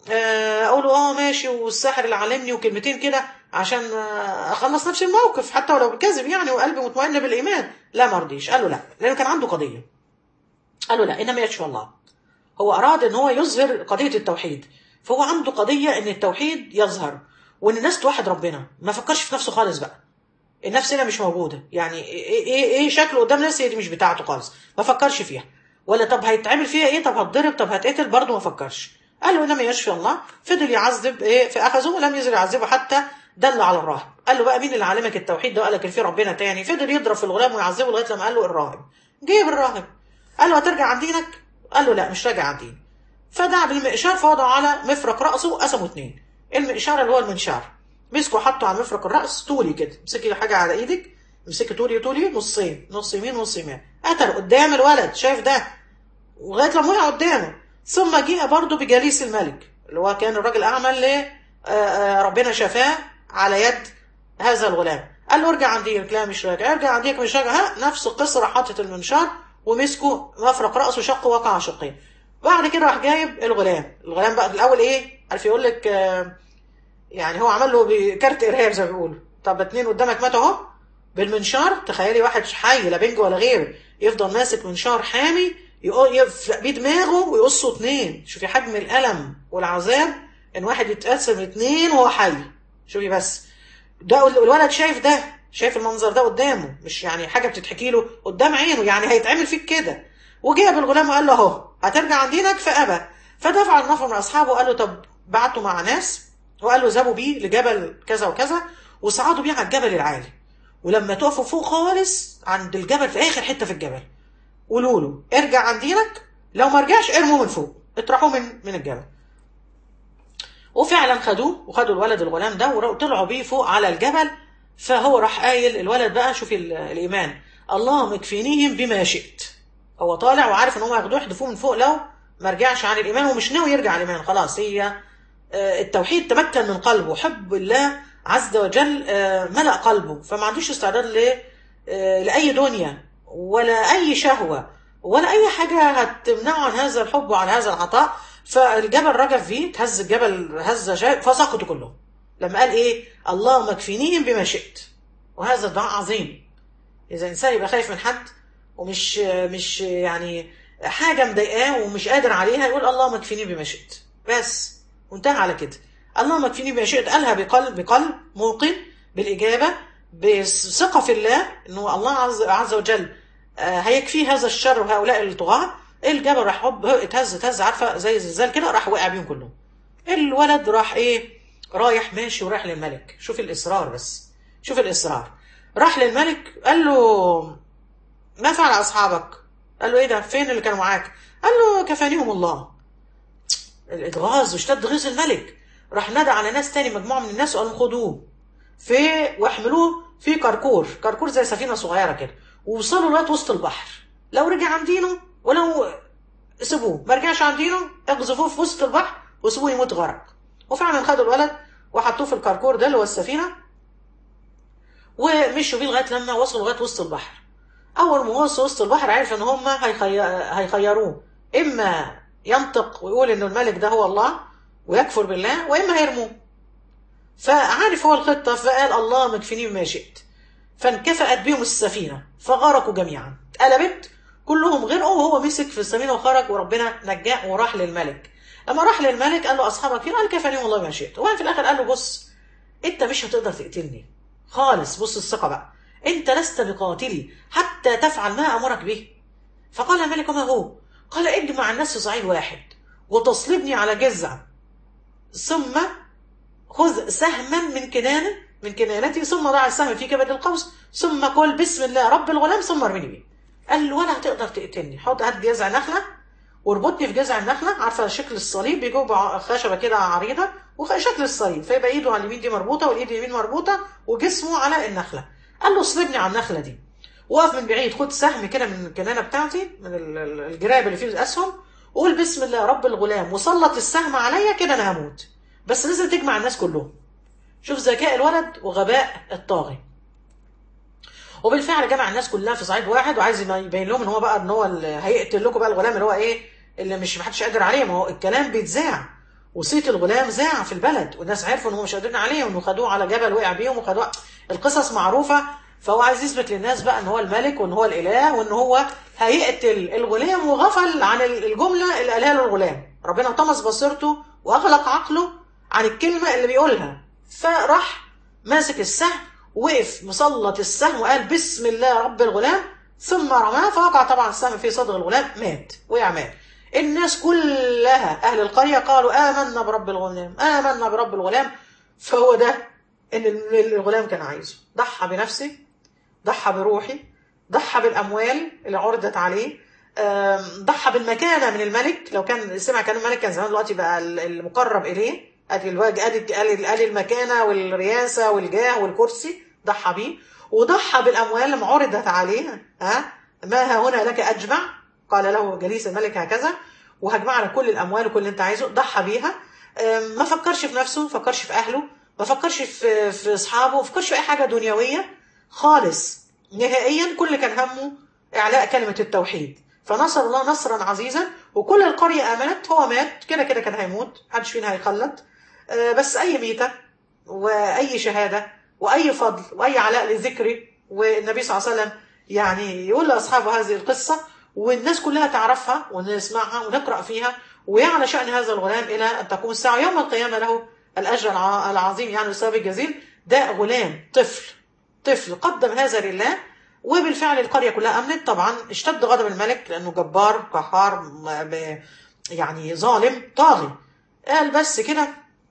اقول له اه ماشي والساحر اللي علمني وكلمتين كده عشان اخلص نفسي الموقف حتى ولو بالكذب يعني وقلبي مطمئن بالايمان لا ما رضيش قال له لا لانه كان عنده قضيه قال له لا انما يشفى الله هو اراد ان هو يظهر قضيه التوحيد فهو عنده قضيه ان التوحيد يظهر وان الناس توحد ربنا ما فكرش في نفسه خالص بقى النفس هنا مش موجوده يعني ايه ايه, إيه شكله قدام ناس دي مش بتاعته خالص ما فكرش فيها ولا طب هيتعمل فيها ايه طب هتضرب طب هتقتل برضه ما فكرش قال له انما يشفي الله فضل يعذب ايه فاخذوه ولم يزل يعذبه حتى دل على الراهب قال له بقى مين اللي علمك التوحيد ده وقال لك في ربنا تاني فضل يضرب في الغلام ويعذبه لغايه لما قال له الراهب جيب الراهب قال له هترجع عن دينك قال له لا مش راجع عن ديني فدعا بالمئشار فوضعه على مفرق راسه وقسمه اتنين المئشار اللي هو المنشار مسكه حطه على مفرق الراس طولي كده امسكي حاجه على ايدك امسكي طولي طولي نصين نص يمين نص يمين قتل قدام الولد شايف ده لغايه لما وقع قدامه ثم جاء برضه بجليس الملك اللي هو كان الراجل اعمل ل ربنا شفاه على يد هذا الغلام قال له ارجع عن دينك لا مش راجع ارجع عن دينك مش راجع ها نفس القصه راح حاطط المنشار ومسكه مفرق راسه شقه وقع شقين بعد كده راح جايب الغلام الغلام بقى الاول ايه عارف يقول لك آه يعني هو عمل له بكارت ارهاب زي ما بيقولوا طب اتنين قدامك ماتوا اهو بالمنشار تخيلي واحد حي لا بنج ولا غيره يفضل ماسك منشار حامي يفلق بيه دماغه ويقصه اتنين شوفي حجم الالم والعذاب ان واحد يتقسم اتنين وهو حي شوفي بس ده الولد شايف ده شايف المنظر ده قدامه مش يعني حاجه بتتحكي له قدام عينه يعني هيتعمل فيك كده وجاب الغلام وقال له اهو هترجع عن دينك فابى فدفع النفر من اصحابه وقال له طب بعته مع ناس وقال له اذهبوا بيه لجبل كذا وكذا وصعدوا بيه على الجبل العالي ولما تقفوا فوق خالص عند الجبل في اخر حته في الجبل قولوا له ارجع عن دينك لو ما رجعش ارموه من فوق اطرحوه من من الجبل وفعلا خدوه وخدوا الولد الغلام ده وطلعوا بيه فوق على الجبل فهو راح قايل الولد بقى شوفي ال- الايمان اللهم اكفينيهم بما شئت هو طالع وعارف ان هم ياخدوه يحدفوه من فوق لو ما رجعش عن الايمان ومش ناوي يرجع على الايمان خلاص هي آه، التوحيد تمكن من قلبه حب الله عز وجل آه، ملأ قلبه فما عندوش استعداد ل آه، لأي دنيا ولا أي شهوة ولا أي حاجة هتمنعه عن هذا الحب وعن هذا العطاء فالجبل رجف فيه تهز الجبل هزة شيء فسقطوا كلهم لما قال إيه اللهم اكفينيهم بما شئت وهذا دعاء عظيم إذا إنسان يبقى خايف من حد ومش مش يعني حاجة مضايقاه ومش قادر عليها يقول اللهم اكفيني بما شئت بس وانتهى على كده اللهم اكفيني بما شئت قالها بقلب بقلب موقن بالإجابة بثقة في الله إنه الله عز, عز وجل آه، هيكفيه هذا الشر وهؤلاء الطغاة الجبل راح هوب اتهز اتهز عارفة زي زلزال كده راح وقع بيهم كلهم الولد راح ايه رايح ماشي ورايح للملك شوف الإصرار بس شوف الإصرار راح للملك قال له ما فعل أصحابك قال له ايه ده فين اللي كانوا معاك قال له كفانيهم الله الإغاظ واشتد غيظ الملك راح نادى على ناس تاني مجموعة من الناس وقال لهم خدوه في واحملوه في كركور كركور زي سفينة صغيرة كده ووصلوا لغاية وسط البحر لو رجع عن دينه ولو سيبوه ما رجعش عن دينه اقذفوه في وسط البحر وسيبوه يموت غرق وفعلا خدوا الولد وحطوه في الكركور ده اللي هو السفينة ومشوا بيه لغاية لما وصلوا لغاية وسط البحر أول ما وصل وسط البحر عرف إن هم هيخي... هيخيروه إما ينطق ويقول إن الملك ده هو الله ويكفر بالله وإما هيرموه فعارف هو الخطة فقال اللهم اكفني بما شئت فانكفأت بهم السفينة فغرقوا جميعا اتقلبت كلهم غرقوا وهو مسك في السفينة وخرج وربنا نجاه وراح للملك لما راح للملك قال له أصحابك فين قال كفاني والله ما شئت وبعدين في الآخر قال له بص أنت مش هتقدر تقتلني خالص بص الثقة بقى أنت لست بقاتلي حتى تفعل ما أمرك به فقال الملك وما هو قال اجمع الناس في صعيد واحد وتصلبني على جزع ثم خذ سهما من كنانة من كنانتي ثم ضع السهم في كبد القوس ثم قل بسم الله رب الغلام ثم ارمني بيه قال له ولا هتقدر تقتلني حط هات جذع نخلة واربطني في جذع النخلة عارفة شكل الصليب بيجوا خشبة كده عريضة وشكل الصليب فيبقى ايده على اليمين دي مربوطة والايد اليمين مربوطة وجسمه على النخلة قال له اصلبني على النخلة دي وقف من بعيد خد سهم كده من الكنانة بتاعتي من الجراب اللي فيه الأسهم وقول بسم الله رب الغلام وسلط السهم عليا كده أنا هموت بس لازم تجمع الناس كلهم شوف ذكاء الولد وغباء الطاغي وبالفعل جمع الناس كلها في صعيد واحد وعايز يبين لهم ان هو بقى ان هو اللي هيقتل لكم بقى الغلام اللي هو ايه اللي مش محدش قادر عليه ما هو الكلام بيتذاع وصيت الغلام ذاع في البلد والناس عرفوا ان هم مش قادرين عليه وانه خدوه على جبل وقع بيهم وخدوه القصص معروفه فهو عايز يثبت للناس بقى ان هو الملك وان هو الاله وان هو هيقتل الغلام وغفل عن الجمله اللي قالها له الغلام ربنا طمس بصيرته واغلق عقله عن الكلمه اللي بيقولها فراح ماسك السهم وقف مسلط السهم وقال بسم الله رب الغلام ثم رماه فوقع طبعا السهم في صدر الغلام مات وقع مات الناس كلها اهل القريه قالوا امنا برب الغلام امنا برب الغلام فهو ده ان الغلام كان عايزه ضحى بنفسه ضحى بروحي ضحى بالاموال اللي عرضت عليه ضحى بالمكانه من الملك لو كان سمع كلام الملك كان زمان دلوقتي بقى المقرب اليه ادي الوجه ادي ادي المكانه والرياسه والجاه والكرسي ضحى بيه وضحى بالاموال اللي عرضت عليه ها ما ها هنا لك اجمع قال له جليس الملك هكذا وهجمع لك كل الاموال وكل اللي انت عايزه ضحى بيها ما فكرش في نفسه ما فكرش في اهله ما فكرش في في اصحابه ما فكرش في اي حاجه دنيويه خالص نهائيا كل كان همه اعلاء كلمه التوحيد فنصر الله نصرا عزيزا وكل القريه امنت هو مات كده كده كان هيموت محدش فينا هيخلد بس اي ميته واي شهاده واي فضل واي علاء لذكري والنبي صلى الله عليه وسلم يعني يقول لاصحابه هذه القصه والناس كلها تعرفها ونسمعها ونقرا فيها ويعلى شان هذا الغلام الى ان تقوم الساعه يوم القيامه له الاجر العظيم يعني الثواب الجزيل ده غلام طفل طفل قدم هذا لله وبالفعل القريه كلها امنت طبعا اشتد غضب الملك لانه جبار قهار يعني ظالم طاغي قال بس كده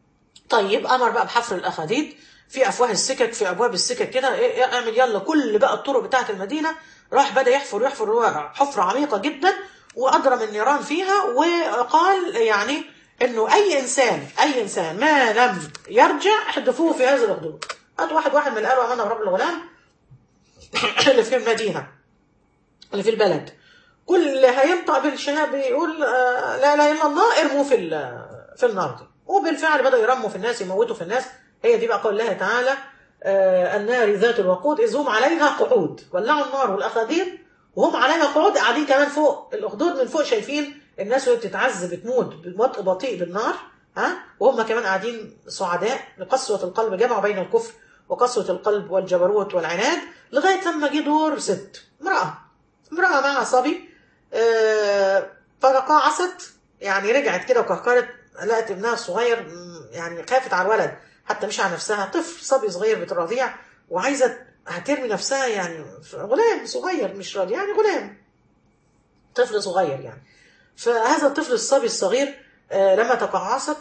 طيب امر بقى بحفر الاخاديد في افواه السكك في ابواب السكك كده إيه إيه اعمل يلا كل بقى الطرق بتاعه المدينه راح بدا يحفر يحفر هو حفره عميقه جدا واضرم النيران فيها وقال يعني انه اي انسان اي انسان ما لم يرجع احذفوه في هذه الاخدود هات واحد واحد من اللي قالوا امنا برب الغلام اللي في المدينه اللي في البلد كل هينطق بالشهاده يقول آه، لا اله الا الله ارموا في ال- في النار دي وبالفعل بدأوا يرموا في الناس يموتوا في الناس هي دي بقى قول الله تعالى آه، النار ذات الوقود إذ هم عليها قعود ولعوا النار والأخاديد وهم عليها قعود قاعدين كمان فوق الأخدود من فوق شايفين الناس وهي بتتعذب بتموت ببطء بطيء بالنار ها وهم كمان قاعدين سعداء لقسوة القلب جمعوا بين الكفر وقسوة القلب والجبروت والعناد لغاية لما جه دور ست امرأة امرأة معها صبي آه، فتقاعست يعني رجعت كده وكهكرت لقت ابنها الصغير م، يعني خافت على الولد حتى مش على نفسها طفل صبي صغير بترضيع وعايزة هترمي نفسها يعني غلام صغير مش راضي يعني غلام طفل صغير يعني فهذا الطفل الصبي الصغير آه، لما تقاعست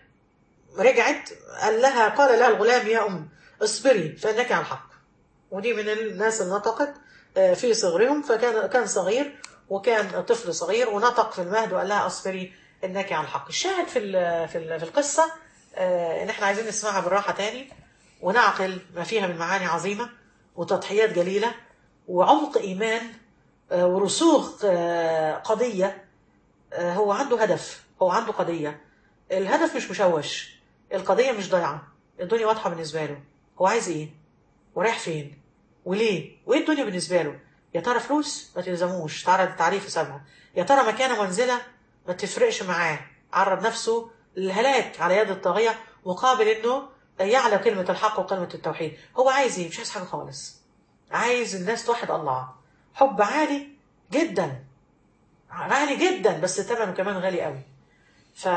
ورجعت قال لها قال لها الغلام يا أم اصبري فإنك على الحق ودي من الناس اللي نطقت آه، في صغرهم فكان كان صغير وكان طفل صغير ونطق في المهد وقال لها اصبري انك على الحق الشاهد في ال- في ال- في القصه آه، ان احنا عايزين نسمعها بالراحه تاني ونعقل ما فيها من معاني عظيمه وتضحيات جليله وعمق ايمان آه، ورسوخ آه، قضيه آه، هو عنده هدف هو عنده قضيه الهدف مش مشوش القضيه مش ضايعه الدنيا واضحه بالنسبه له هو عايز ايه ورايح فين وليه وايه الدنيا بالنسبه له يا ترى فلوس ما تلزموش تعرض تعريف حسابها يا ترى مكانه منزله ما تفرقش معاه عرض نفسه للهلاك على يد الطاغيه مقابل انه يعلى كلمه الحق وكلمه التوحيد هو عايز ايه مش عايز حاجه خالص عايز الناس توحد الله حب عالي جدا عالي جدا بس ثمنه كمان غالي قوي ف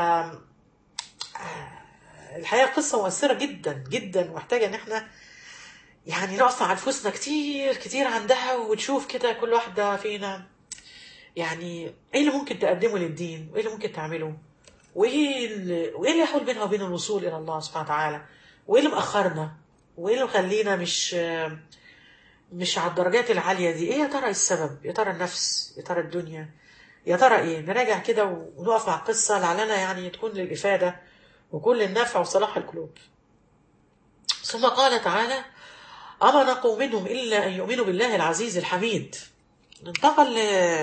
الحقيقه قصه مؤثره جدا جدا ومحتاجه ان احنا يعني نقف مع نفوسنا كتير كتير عندها وتشوف كده كل واحدة فينا يعني ايه اللي ممكن تقدمه للدين وايه اللي ممكن تعمله وايه اللي, وإيه اللي يحول بينها وبين الوصول الى الله سبحانه وتعالى وايه اللي مأخرنا وايه اللي مخلينا مش مش على الدرجات العالية دي ايه يا ترى السبب يا ترى النفس يا ترى الدنيا يا ترى ايه نراجع كده ونقف مع القصة لعلنا يعني تكون للإفادة وكل للنفع وصلاح القلوب ثم قال تعالى أما نقوا منهم إلا أن يؤمنوا بالله العزيز الحميد ننتقل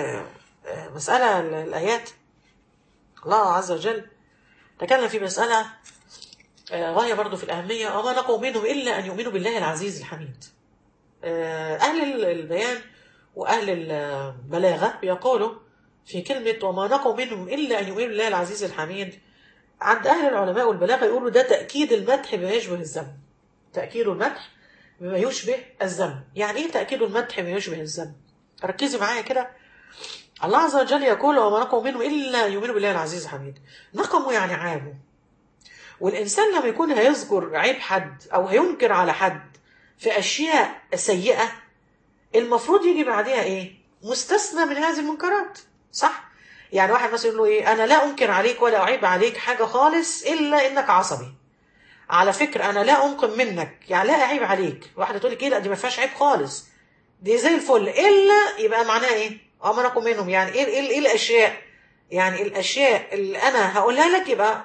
لمسألة الآيات الله عز وجل تكلم في مسألة آه، غاية برضو في الأهمية أما نقوا منهم إلا أن يؤمنوا بالله العزيز الحميد آه، أهل البيان وأهل البلاغة بيقولوا في كلمة وما نقوا منهم إلا أن يؤمنوا بالله العزيز الحميد عند أهل العلماء والبلاغة يقولوا ده تأكيد المدح بما يشبه الذم تأكيد المدح بما يشبه الذم يعني ايه تأكيد المدح بما يشبه الذم ركزي معايا كده الله عز وجل يقول وما نقموا منه إلا يؤمنوا بالله العزيز الحميد نقموا يعني عابوا والإنسان لما يكون هيذكر عيب حد أو هينكر على حد في أشياء سيئة المفروض يجي بعدها إيه مستثنى من هذه المنكرات صح يعني واحد مثلا يقول له إيه أنا لا أنكر عليك ولا أعيب عليك حاجة خالص إلا إنك عصبي على فكرة أنا لا أنقم منك يعني لا أعيب عليك واحدة تقول لك إيه لا دي ما فيهاش عيب خالص دي زي الفل إلا يبقى معناها إيه أما نقم منهم يعني إيه, إيه, إيه الأشياء يعني الأشياء اللي أنا هقولها لك يبقى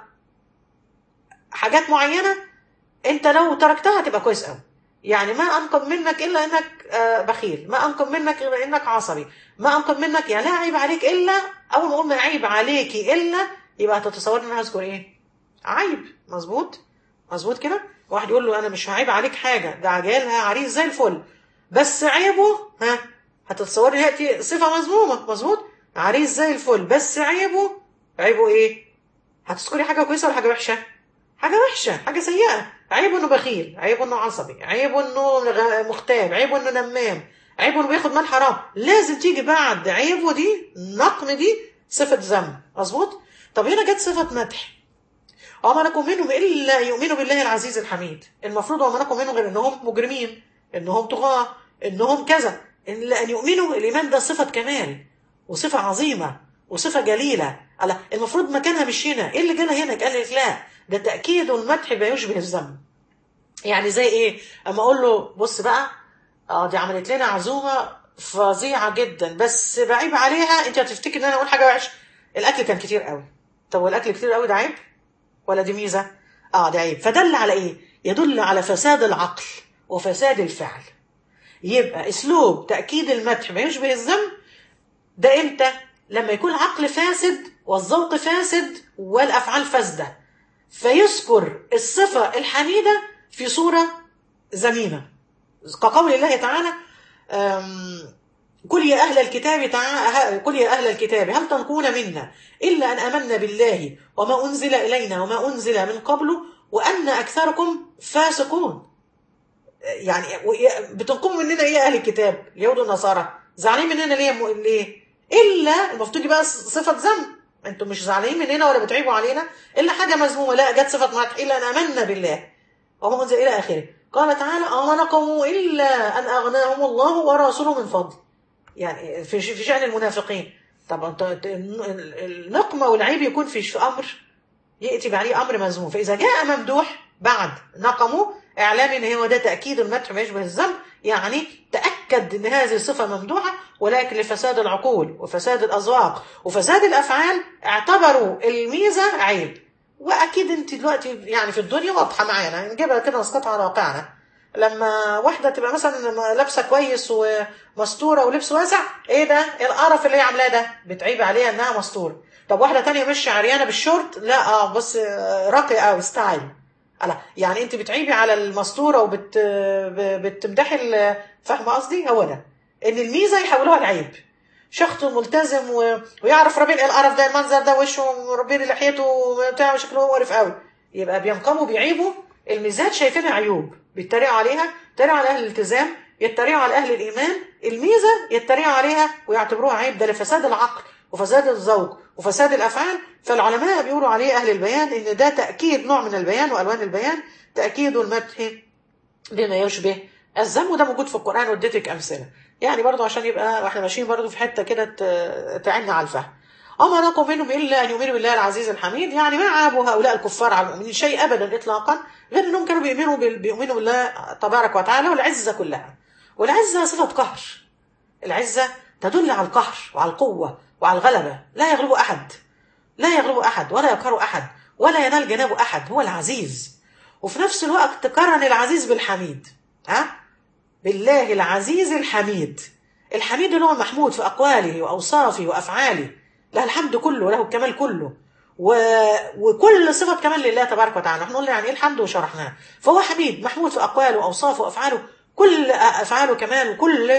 حاجات معينة أنت لو تركتها تبقى كويس قوي يعني ما أنقم منك إلا إنك آه، بخيل ما أنقم منك إلا إنك عصبي ما أنقم منك يعني لا أعيب عليك إلا أول ما قلنا عيب عليكي إلا يبقى هتتصور إن أنا هذكر إيه عيب مظبوط مظبوط كده واحد يقول له انا مش هعيب عليك حاجه ده جالها عريس زي الفل بس عيبه ها هتتصوري ياتي صفه مذمومه مظبوط عريس زي الفل بس عيبه عيبه ايه هتذكري حاجه كويسه ولا حاجه وحشه حاجه وحشه حاجه سيئه عيبه انه بخيل عيبه انه عصبي عيبه انه غ- مغتاب عيبه انه نمام عيبه انه بياخد مال حرام لازم تيجي بعد عيبه دي نقم دي صفه ذم مظبوط طب هنا جت صفه مدح وما نكون منهم الا يؤمنوا بالله العزيز الحميد المفروض وما نكون منهم غير انهم مجرمين انهم طغاة انهم كذا الا ان يؤمنوا الايمان ده صفه كمال وصفه عظيمه وصفة جليلة الله المفروض مكانها مش هنا ايه اللي جالها هنا قال لك لا ده تأكيد المدح ما يشبه الذم يعني زي ايه اما اقول له بص بقى اه دي عملت لنا عزومة فظيعة جدا بس بعيب عليها انت هتفتكر ان انا اقول حاجة وحشة الاكل كان كتير قوي طب والاكل كتير قوي ده عيب ولا دي ميزة اه ده عيب فدل على ايه يدل على فساد العقل وفساد الفعل يبقى اسلوب تأكيد المدح ما يشبه الذم ده امتى لما يكون العقل فاسد والذوق فاسد والافعال فاسده فيذكر الصفه الحميده في صوره ذميمه كقول الله تعالى أم، قل يا أهل الكتاب تعا... قل يا أهل الكتاب هل تنقون منا إلا أن آمنا بالله وما أنزل إلينا وما أنزل من قبل وأن أكثركم فاسقون يعني بتنقموا مننا إيه يا أهل الكتاب اليهود والنصارى زعلانين مننا ليه م... ليه إلا المفروض دي بقى صفة ذم أنتم مش زعلانين مننا ولا بتعيبوا علينا إلا حاجة مذمومة لا جت صفة مدح إلا أن آمنا بالله وما أنزل إلى آخره قال تعالى أما نقموا إلا أن أغناهم الله ورسوله من فضل يعني في في شأن المنافقين طب انت النقمة والعيب يكون في في أمر يأتي بعليه أمر مذموم فإذا جاء ممدوح بعد نقمه إعلام إن هو ده تأكيد المدح ما يشبه الذم يعني تأكد إن هذه الصفة ممدوحة ولكن لفساد العقول وفساد الأذواق وفساد الأفعال اعتبروا الميزة عيب واكيد انت دلوقتي يعني في الدنيا واضحه معانا نجيبها كده نسقطها على واقعنا لما واحده تبقى مثلا لابسه كويس ومستوره ولبس واسع ايه ده إيه القرف اللي هي عاملاه ده بتعيب عليها انها مستوره طب واحده تانية مش عريانه بالشورت لا اه بس راقي قوي ستايل لا يعني انت بتعيبي على المستوره وبت بتمدحي فاهمه قصدي هو ده ان الميزه يحولوها لعيب شخص ملتزم و... ويعرف ربنا ايه القرف ده المنظر ده وشه وربنا لحيته وبتاع شكله مقرف قوي يبقى بينقموا بيعيبوا الميزات شايفينها عيوب بيتريقوا عليها يتريقوا على اهل الالتزام يتريقوا على اهل الايمان الميزه يتريقوا عليها ويعتبروها عيب ده لفساد العقل وفساد الذوق وفساد الافعال فالعلماء بيقولوا عليه اهل البيان ان ده تاكيد نوع من البيان والوان البيان تاكيد المدح بما يشبه الذم وده موجود في القران واديتك امثله يعني برضو عشان يبقى واحنا ماشيين برضو في حته كده تعيننا على الفهم أما نقم منهم إلا أن يؤمنوا بالله العزيز الحميد يعني ما عابوا هؤلاء الكفار على المؤمنين شيء أبدا إطلاقا غير أنهم كانوا بيؤمنوا بيؤمنوا بالله تبارك وتعالى والعزة كلها والعزة صفة قهر العزة تدل على القهر وعلى القوة وعلى الغلبة لا يغلب أحد لا يغلب أحد ولا يقهر أحد ولا ينال جناب أحد هو العزيز وفي نفس الوقت قرن العزيز بالحميد ها بالله العزيز الحميد الحميد اللي هو محمود في أقواله وأوصافه وأفعاله له الحمد كله له الكمال كله و... وكل صفة كمال لله تبارك وتعالى احنا قلنا يعني ايه الحمد وشرحناه فهو حميد محمود في أقواله وأوصافه وأفعاله كل أفعاله كمال وكل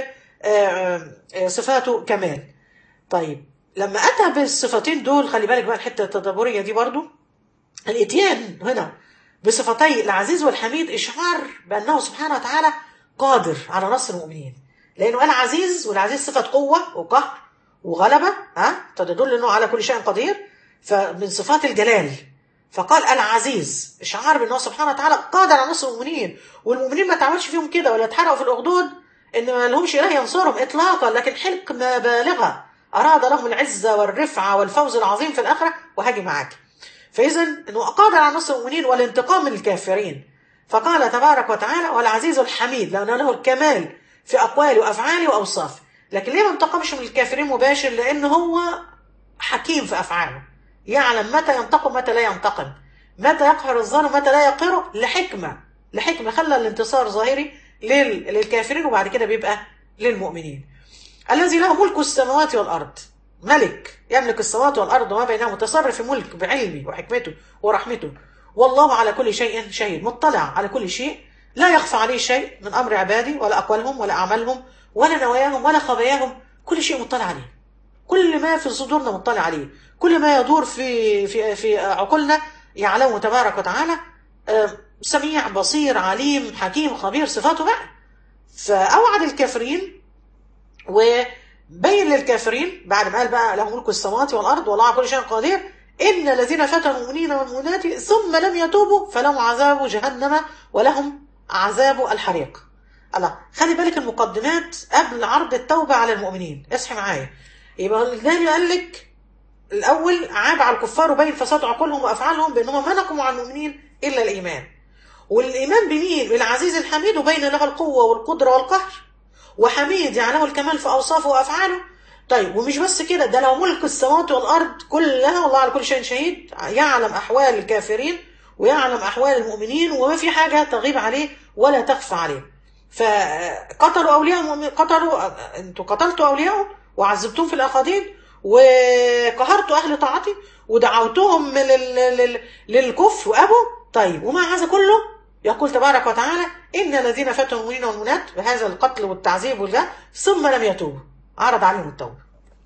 صفاته كمال طيب لما أتى بالصفتين دول خلي بالك بقى الحتة التدبرية دي برضو الاتيان هنا بصفتي العزيز والحميد إشعار بأنه سبحانه وتعالى قادر على نصر المؤمنين لأنه قال عزيز والعزيز صفة قوة وقهر وغلبة ها تدل أنه على كل شيء قدير فمن صفات الجلال فقال العزيز إشعار بأنه سبحانه وتعالى قادر على نصر المؤمنين والمؤمنين ما تعملش فيهم كده ولا اتحرقوا في الأخدود إن ما لهمش إله ينصرهم إطلاقا لكن حكمة بالغة أراد لهم العزة والرفعة والفوز العظيم في الآخرة وهاجي معاك فإذا أنه قادر على نصر المؤمنين والانتقام من الكافرين فقال تبارك وتعالى والعزيز الحميد لأن له الكمال في أقواله وأفعاله وأوصافه لكن ليه ما انتقمش من الكافرين مباشر لأن هو حكيم في أفعاله يعلم متى ينتقم متى لا ينتقم متى يقهر الظالم متى لا يقهره لحكمة لحكمة خلى الانتصار ظاهري للكافرين وبعد كده بيبقى للمؤمنين الذي له ملك السماوات والأرض ملك يملك السماوات والأرض وما بينها متصرف في ملك بعلمه وحكمته ورحمته والله على كل شيء شهيد مطلع على كل شيء لا يخفى عليه شيء من أمر عبادي ولا أقوالهم ولا أعمالهم ولا نواياهم ولا خباياهم كل شيء مطلع عليه كل ما في صدورنا مطلع عليه كل ما يدور في في في عقولنا يعلمه تبارك وتعالى سميع بصير عليم حكيم خبير صفاته بقى فأوعد الكافرين وبين للكافرين بعد ما قال بقى له ملك السماوات والأرض والله على كل شيء قدير إن الذين فتنوا المؤمنين والمؤمنات ثم لم يتوبوا فلهم عذاب جهنم ولهم عذاب الحريق الله خلي بالك المقدمات قبل عرض التوبة على المؤمنين اصحي معايا يبقى النبي قال لك الاول عاب على الكفار وبين فساد عقولهم وافعالهم بانهم منعوا عن المؤمنين الا الايمان والايمان بمين بالعزيز الحميد وبين له القوه والقدره والقهر وحميد يعني له الكمال في اوصافه وافعاله طيب ومش بس كده ده لو ملك السماوات والارض كلها والله على كل شيء شهيد يعلم احوال الكافرين ويعلم احوال المؤمنين وما في حاجه تغيب عليه ولا تخفى عليه فقتلوا اولياء قتلوا انتوا قتلتوا اولياءهم وعذبتهم في الاخادين وقهرتوا اهل طاعتي ودعوتهم لل... لل... للكفر وابوا طيب ومع هذا كله يقول تبارك وتعالى ان الذين فتنوا المؤمنين والمؤمنات بهذا القتل والتعذيب والجاه ثم لم يتوبوا عرض عليهم التوبه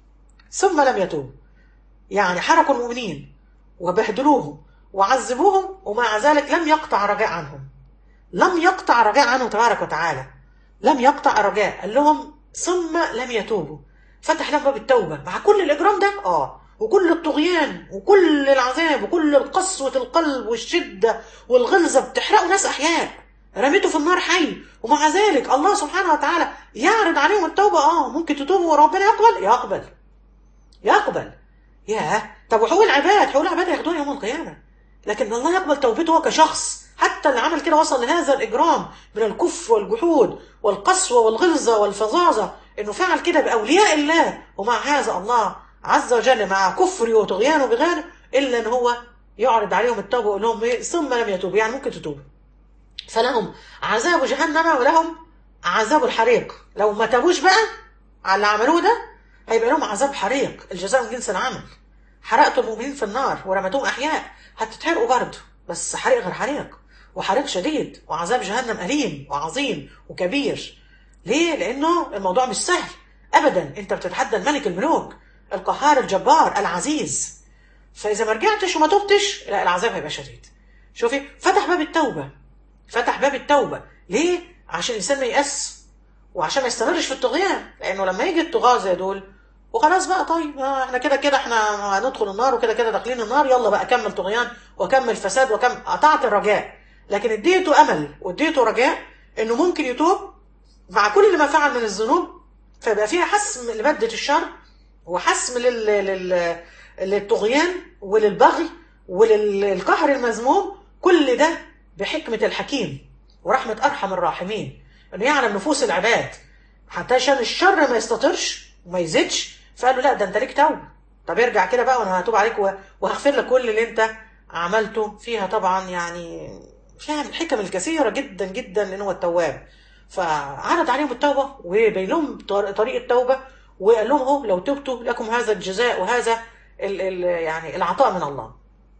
ثم لم يتوبوا يعني حركوا المؤمنين وبهدلوهم وعذبوهم ومع ذلك لم يقطع رجاء عنهم لم يقطع رجاء عنهم تبارك وتعالى لم يقطع رجاء قال لهم ثم لم يتوبوا فتح لهم باب التوبه مع كل الاجرام ده اه وكل الطغيان وكل العذاب وكل قسوة القلب والشدة والغلظة بتحرقوا ناس أحياء رميته في النار حي ومع ذلك الله سبحانه وتعالى يعرض عليهم التوبة اه ممكن تتوبوا وربنا يقبل يقبل يقبل ياه طب وحقوق العباد حقوق العباد ياخدوها يوم القيامة لكن الله يقبل توبته هو كشخص حتى اللي عمل كده وصل لهذا الإجرام من الكفر والجحود والقسوة والغلظة والفظاظة إنه فعل كده بأولياء الله ومع هذا الله عز وجل مع كفره وطغيانه بغيره إلا إن هو يعرض عليهم التوبة ويقول لهم إيه ثم لم يتوبوا يعني ممكن تتوبوا فلهم عذاب جهنم ولهم عذاب الحريق لو ما تابوش بقى على اللي عملوه ده هيبقى لهم عذاب حريق الجزاء من جنس العمل حرقتوا المؤمنين في النار ورمتوهم أحياء هتتحرقوا برضه بس حريق غير حريق وحريق شديد وعذاب جهنم أليم وعظيم وكبير ليه؟ لأنه الموضوع مش سهل أبدا أنت بتتحدى الملك الملوك القهار الجبار العزيز فإذا ما رجعتش وما تبتش لا العذاب هيبقى شديد شوفي فتح باب التوبة فتح باب التوبة ليه؟ عشان الإنسان ما يأس وعشان ما يستمرش في الطغيان لأنه لما يجي الطغاة زي دول وخلاص بقى طيب آه احنا كده كده احنا هندخل النار وكده كده داخلين النار يلا بقى كمل طغيان وكمل فساد وكمل قطعت الرجاء لكن اديته امل واديته رجاء انه ممكن يتوب مع كل ما فعل من الذنوب فيبقى فيها حسم لمادة الشر وحسم لل... لل... للطغيان وللبغي وللقهر المذموم كل ده بحكمة الحكيم ورحمة أرحم الراحمين إنه يعلم نفوس العباد حتى عشان الشر ما يستطرش وما يزيدش فقال له لا ده أنت ليك توبة طب ارجع كده بقى وأنا هتوب عليك وهغفر لك كل اللي أنت عملته فيها طبعا يعني فيها الحكم الكثيرة جدا جدا لأنه هو التواب فعرض عليهم التوبة وبين لهم طريق التوبة وقال لهم اهو لو تبتوا لكم هذا الجزاء وهذا ال ال يعني العطاء من الله.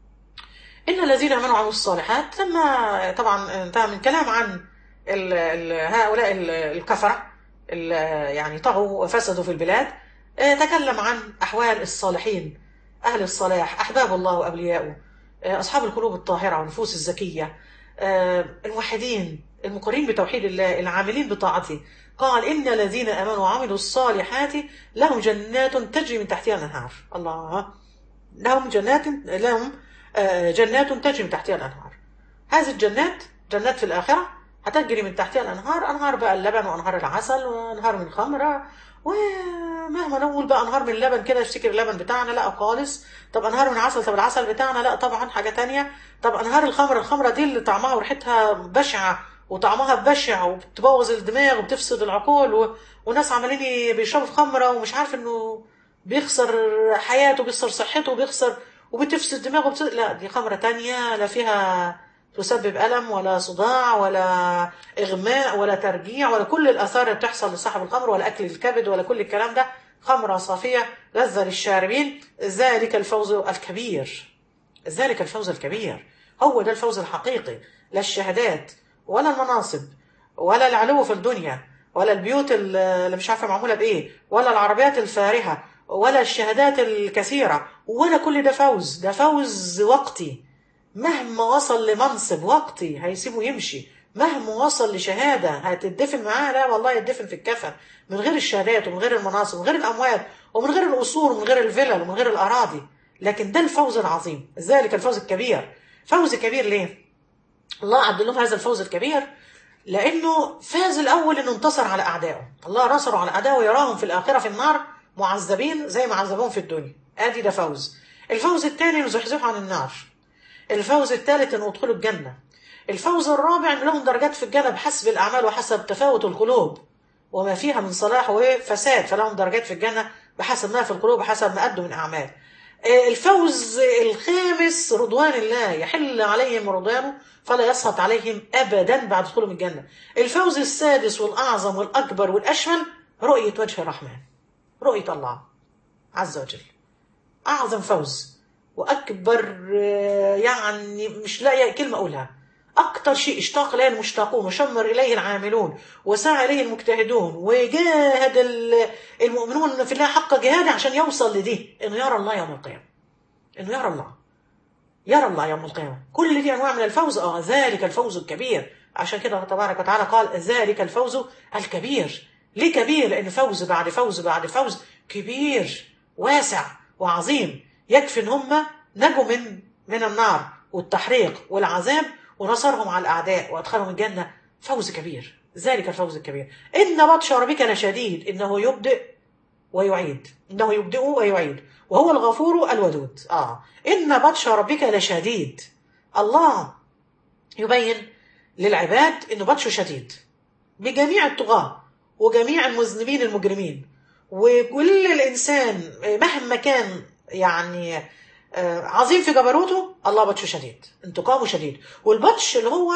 إن الذين آمنوا وعملوا الصالحات لما طبعا انتهى من كلام عن ال ال هؤلاء الكفرة يعني طغوا وفسدوا في البلاد تكلم عن أحوال الصالحين أهل الصلاح أحباب الله وأولياؤه أصحاب القلوب الطاهرة والنفوس الزكية الموحدين المقرين بتوحيد الله العاملين بطاعته قال إن الذين آمنوا وعملوا الصالحات لهم جنات تجري من تحتها الأنهار الله لهم جنات لهم جنات تجري من تحتها الأنهار هذه الجنات جنات في الآخرة هتجري من تحتها الأنهار أنهار بقى اللبن وأنهار العسل وأنهار من خمرة ومهما نقول بقى أنهار من اللبن كده افتكر اللبن بتاعنا لا خالص طب أنهار من عسل طب العسل بتاعنا لا طبعا حاجة تانية طب أنهار الخمر الخمرة دي اللي طعمها وريحتها بشعة وطعمها بشع وبتبوظ الدماغ وبتفسد العقول و... وناس عمالين بيشربوا خمره ومش عارف انه بيخسر حياته بيخسر صحته وبيخسر وبتفسد دماغه وبت... لا دي خمره تانية لا فيها تسبب ألم ولا صداع ولا إغماء ولا ترجيع ولا كل الآثار اللي بتحصل لصاحب الخمر ولا أكل الكبد ولا كل الكلام ده خمرة صافية لذة للشاربين ذلك الفوز الكبير ذلك الفوز الكبير هو ده الفوز الحقيقي لا الشهادات ولا المناصب ولا العلو في الدنيا ولا البيوت اللي مش عارفه معموله بايه ولا العربيات الفارهه ولا الشهادات الكثيره ولا كل ده فوز ده فوز وقتي مهما وصل لمنصب وقتي هيسيبه يمشي مهما وصل لشهاده هتدفن معاه لا والله يدفن في الكفن من غير الشهادات ومن غير المناصب ومن غير الاموال ومن غير القصور ومن غير الفلل ومن غير الاراضي لكن ده الفوز العظيم ذلك الفوز الكبير فوز كبير ليه الله عد لهم هذا الفوز الكبير لانه فاز الاول انه انتصر على اعدائه الله نصره على اعدائه ويراهم في الاخره في النار معذبين زي ما عذبوهم في الدنيا ادي ده فوز الفوز الثاني انه زحزحوا عن النار الفوز الثالث انه ادخلوا الجنه الفوز الرابع ان لهم درجات في الجنه بحسب الاعمال وحسب تفاوت القلوب وما فيها من صلاح وفساد فلهم درجات في الجنه بحسب ما في القلوب وحسب ما ادوا من اعمال آه، الفوز الخامس رضوان الله يحل عليهم رضوانه فلا يسخط عليهم ابدا بعد دخولهم الجنه الفوز السادس والاعظم والاكبر والاشمل رؤيه وجه الرحمن رؤيه الله عز وجل اعظم فوز واكبر آه، يعني مش لاقي كلمه اقولها اكتر شيء اشتاق اليه المشتاقون وشمر اليه العاملون وسعى اليه المجتهدون وجاهد ال- المؤمنون في الله حق جهاده عشان يوصل لدي انه يرى الله يوم القيامه انه يرى الله يرى الله يوم القيامه كل دي انواع من الفوز اه ذلك الفوز الكبير عشان كده تبارك وتعالى قال ذلك الفوز الكبير ليه كبير لان فوز بعد فوز بعد فوز كبير واسع وعظيم يكفي ان هم نجوا من من النار والتحريق والعذاب ونصرهم على الاعداء وادخلهم الجنه فوز كبير ذلك الفوز الكبير ان بطش ربك لشديد انه يبدئ ويعيد انه يبدئ ويعيد وهو الغفور الودود اه ان بطش ربك لشديد الله يبين للعباد انه بطشه شديد بجميع الطغاة وجميع المذنبين المجرمين وكل الانسان مهما كان يعني آه، عظيم في جبروته الله بطشه شديد انتقامه شديد والبطش اللي هو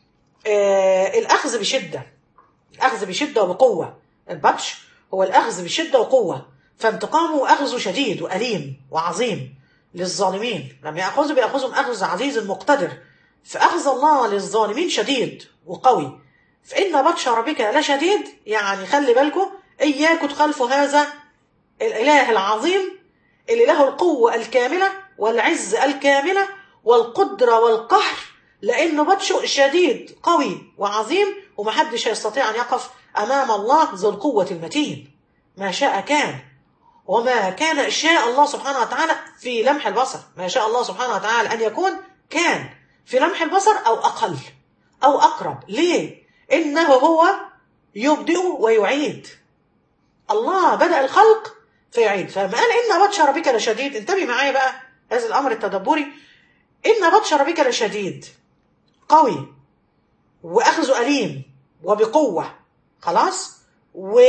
آه، الاخذ بشده الاخذ بشده وبقوه البطش هو الاخذ بشده وقوه فانتقامه واخذه شديد واليم وعظيم للظالمين لما ياخذوا بياخذهم اخذ عزيز مقتدر فاخذ الله للظالمين شديد وقوي فان بطش ربك لشديد يعني خلي بالكم اياكم تخالفوا هذا الاله العظيم اللي له القوه الكامله والعز الكامله والقدره والقهر لانه بطشه شديد قوي وعظيم ومحدش يستطيع ان يقف امام الله ذو القوه المتين ما شاء كان وما كان شاء الله سبحانه وتعالى في لمح البصر ما شاء الله سبحانه وتعالى أن يكون كان في لمح البصر أو أقل أو أقرب ليه؟ إنه هو يبدئ ويعيد الله بدأ الخلق فيعيد فما قال إن بطش ربك لشديد انتبه معايا بقى هذا الأمر التدبري إن بطش ربك لشديد قوي وأخذه أليم وبقوة خلاص و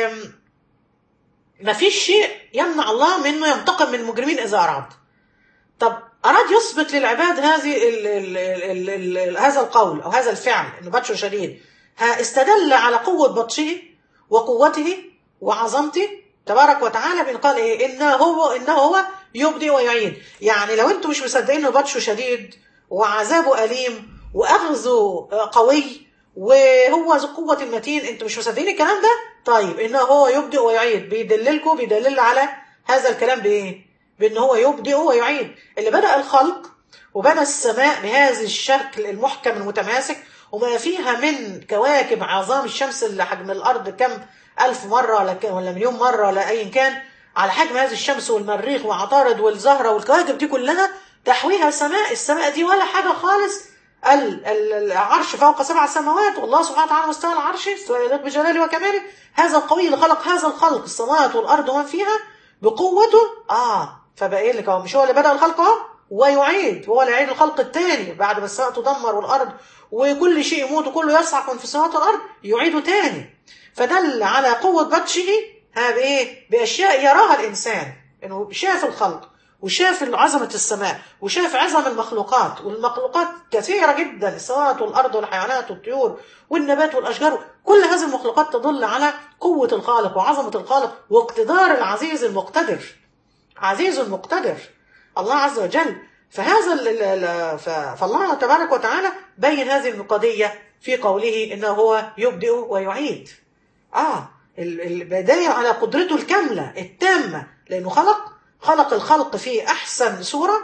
ما فيش شيء يمنع الله من انه ينتقم من المجرمين اذا اراد. طب اراد يثبت للعباد هذه ال ال ال ال ال هذا القول او هذا الفعل انه بطشه شديد ها استدل على قوه بطشه وقوته وعظمته تبارك وتعالى بان قال ايه انه هو انه هو يبدي ويعيد يعني لو انتم مش مصدقين انه بطشه شديد وعذابه اليم واخذه قوي وهو ذو قوة المتين انتوا مش مصدقين الكلام ده طيب انه هو يبدئ ويعيد بيدللكم بيدلل على هذا الكلام بايه بان هو يبدئ ويعيد اللي بدأ الخلق وبنى السماء بهذا الشكل المحكم المتماسك وما فيها من كواكب عظام الشمس اللي حجم الارض كم الف مرة ولا كم ولا مليون مرة ولا ايا كان على حجم هذه الشمس والمريخ وعطارد والزهرة والكواكب دي كلها تحويها سماء السماء دي ولا حاجة خالص ال- ال- العرش فوق سبع سماوات والله سبحانه وتعالى مستوى العرش استوى يليق بجلاله وكماله هذا القوي اللي خلق هذا الخلق السماوات والارض ومن فيها بقوته اه فبقى ايه لك هو مش هو اللي بدا الخلق اهو ويعيد هو اللي يعيد الخلق الثاني بعد ما السماء تدمر والارض وكل شيء يموت وكله يصعق من في السماوات والارض يعيده تاني فدل على قوه بطشه ها بايه باشياء يراها الانسان انه شاف الخلق وشاف عظمة السماء وشاف عظم المخلوقات والمخلوقات كثيرة جدا السماوات والأرض والحيوانات والطيور والنبات والأشجار كل هذه المخلوقات تدل على قوة الخالق وعظمة الخالق واقتدار العزيز المقتدر عزيز مقتدر الله عز وجل فهذا ال ال ال ف- فالله تبارك وتعالى بين هذه القضية في قوله إنه هو يبدئ ويعيد آه ال- البداية على قدرته الكاملة التامة لأنه خلق خلق الخلق في أحسن صورة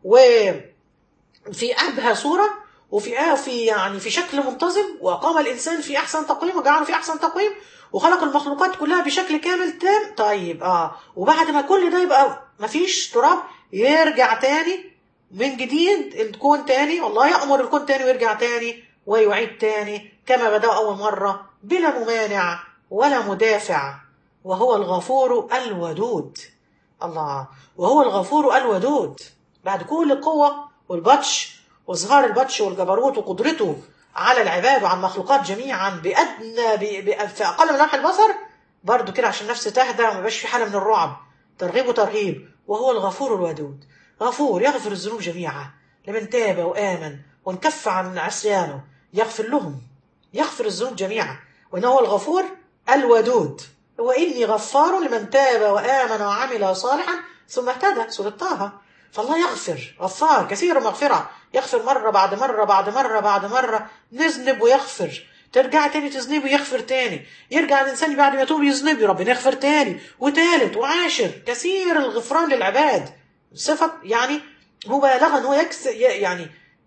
وفي أبهى صورة وفي آه في يعني في شكل منتظم وأقام الإنسان في أحسن تقويم وجعله في أحسن تقويم وخلق المخلوقات كلها بشكل كامل تام طيب اه وبعد ما كل ده يبقى مفيش تراب يرجع تاني من جديد الكون تاني والله يأمر الكون تاني ويرجع تاني ويعيد تاني كما بدأ أول مرة بلا ممانع ولا مدافع وهو الغفور الودود الله وهو الغفور الودود بعد كل القوة والبطش وإظهار البطش والجبروت وقدرته على العباد وعلى المخلوقات جميعا بأدنى ب... ب... في أقل من لمح البصر برضه كده عشان النفس تهدى وما يبقاش في حالة من الرعب ترغيب وترهيب وهو الغفور الودود غفور يغفر الذنوب جميعا لمن تاب وآمن وانكف عن عصيانه يغفر لهم يغفر الذنوب جميعا وإنه هو الغفور الودود وإني غفار لمن تاب وآمن وعمل صالحا ثم اهتدى سورة طه فالله يغفر غفار كثير المغفرة يغفر مرة بعد مرة بعد مرة بعد مرة نذنب ويغفر ترجع تاني تذنب ويغفر تاني يرجع الإنسان بعد ما يتوب يذنب ربنا يغفر تاني وتالت وعاشر كثير الغفران للعباد صفة يعني مبالغة ان هو يكس يعني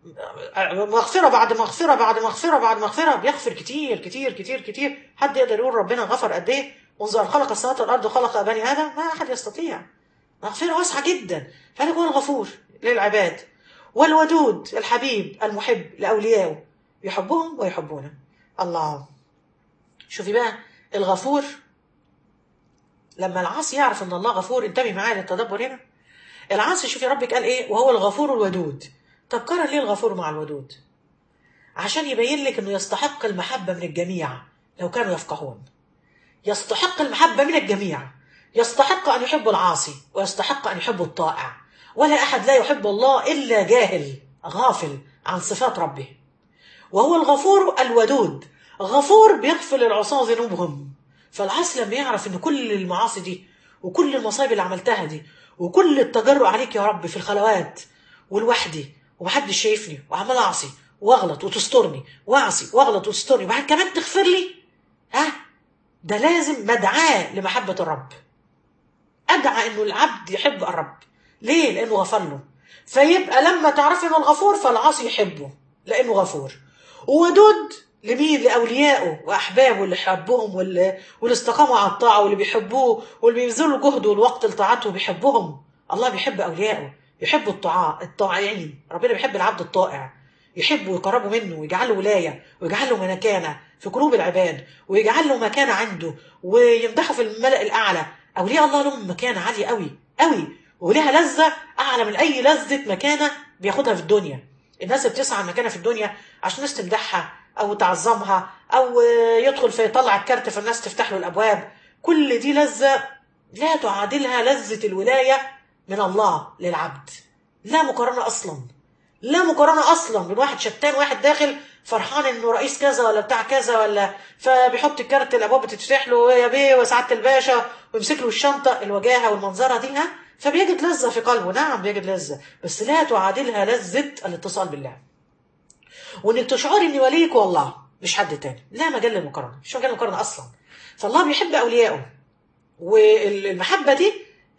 مغفرة بعد مغفرة بعد مغفرة بعد مغفرة بيغفر كتير كتير كتير كتير حد يقدر يقول ربنا غفر قد ايه منذ ان خلق السماوات والارض وخلق بني ادم ما احد يستطيع مغفرة واسعة جدا فانا هو الغفور للعباد والودود الحبيب المحب لاوليائه يحبهم ويحبونه الله شوفي بقى الغفور لما العاصي يعرف ان الله غفور انتبه معايا للتدبر هنا العاصي شوفي ربك قال ايه وهو الغفور الودود طب قارن ليه الغفور مع الودود عشان يبين لك انه يستحق المحبة من الجميع لو كانوا يفقهون يستحق المحبة من الجميع يستحق أن يحب العاصي ويستحق أن يحب الطائع ولا أحد لا يحب الله إلا جاهل غافل عن صفات ربه وهو الغفور الودود غفور بيغفر للعصاة ذنوبهم فالعاصي لما يعرف ان كل المعاصي دي وكل المصايب اللي عملتها دي وكل التجرؤ عليك يا رب في الخلوات والوحدي ومحدش شايفني وعمال اعصي واغلط وتسترني واعصي واغلط وتسترني وبعد كمان تغفر لي ها ده لازم مدعاه لمحبة الرب أدعى إنه العبد يحب الرب ليه؟ لأنه غفر له فيبقى لما تعرفي إنه الغفور فالعاصي يحبه لأنه غفور وودود لمين؟ لأوليائه وأحبابه اللي حبهم واللي, واللي استقاموا على الطاعة واللي بيحبوه واللي بيبذلوا جهد والوقت لطاعته بيحبهم الله بيحب أوليائه يحب الطاعة الطائعين ربنا بيحب العبد الطائع يحبه ويقربه منه ويجعله ولاية ويجعل له مكانة في قلوب العباد ويجعل له مكانة عنده ويمدحه في الملأ الأعلى أولياء الله لهم مكانة عالية قوي قوي ولها لذة أعلى من أي لذة مكانة بياخدها في الدنيا الناس بتسعى مكانة في الدنيا عشان الناس تمدحها أو تعظمها أو يدخل فيطلع الكارت فالناس تفتح له الأبواب كل دي لذة لا تعادلها لذة الولاية من الله للعبد لا مقارنة أصلا لا مقارنة أصلا بين واحد شتان واحد داخل فرحان إنه رئيس كذا ولا بتاع كذا ولا فبيحط الكارت الأبواب بتتفتح له يا بيه وسعادة الباشا ويمسك له الشنطة الوجاهة والمنظرة دي ها فبيجد لذة في قلبه نعم بيجد لذة بس لا تعادلها لذة الاتصال بالله وإنك تشعري إن وليك والله مش حد تاني لا مجال للمقارنة مش مجال للمقارنة أصلا فالله بيحب أوليائه والمحبة دي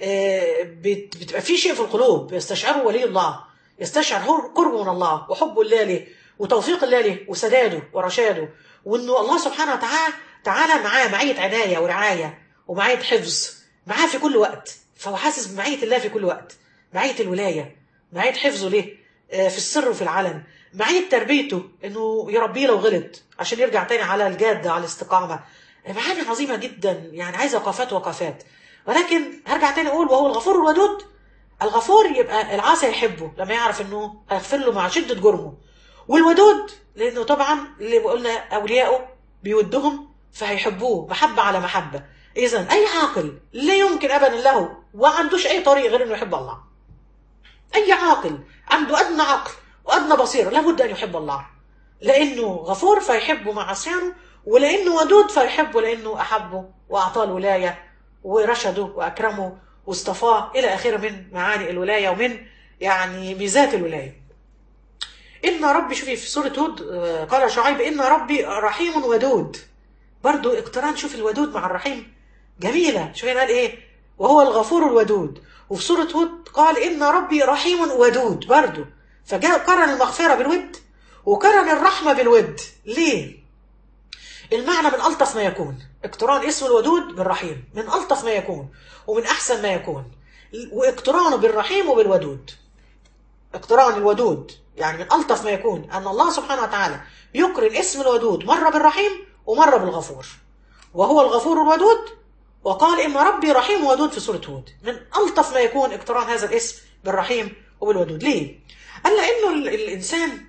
بتبقى في شيء في القلوب يستشعره ولي الله يستشعر قربه من الله وحبه الله له وتوفيق الله له وسداده ورشاده وانه الله سبحانه وتعالى تعالى معاه معية عناية ورعاية ومعية حفظ معاه في كل وقت فهو حاسس بمعية الله في كل وقت معية الولاية معية حفظه له في السر وفي العلن معية تربيته انه يربيه لو غلط عشان يرجع تاني على الجادة على الاستقامة معاني عظيمة جدا يعني عايزة وقفات وقفات ولكن هرجع تاني اقول وهو الغفور الودود الغفور يبقى العاصي يحبه لما يعرف انه هيغفر له مع شدة جرمه والودود لانه طبعا اللي قلنا اوليائه بيودهم فهيحبوه محبة على محبة اذا اي عاقل لا يمكن ابدا له وعندوش اي طريق غير انه يحب الله اي عاقل عنده ادنى عقل وادنى بصيرة لابد ان يحب الله لانه غفور فيحبه مع عصيانه ولانه ودود فيحبه لانه احبه واعطاه الولايه ورشده واكرمه واصطفاه الى اخره من معاني الولايه ومن يعني ميزات الولايه. ان ربي شوفي في سوره هود قال شعيب ان ربي رحيم ودود. برضو اقتران شوف الودود مع الرحيم جميله شوفي قال ايه؟ وهو الغفور الودود وفي سوره هود قال ان ربي رحيم ودود برضو فجاء قرن المغفره بالود وقرن الرحمه بالود ليه؟ المعنى من ألطف ما يكون اقتران اسم الودود بالرحيم من ألطف ما يكون ومن أحسن ما يكون واقترانه بالرحيم وبالودود اقتران الودود يعني من ألطف ما يكون أن الله سبحانه وتعالى يقرن اسم الودود مرة بالرحيم ومرة بالغفور وهو الغفور الودود وقال إن ربي رحيم ودود في سورة هود من ألطف ما يكون اقتران هذا الاسم بالرحيم وبالودود ليه؟ قال لأنه ال- الإنسان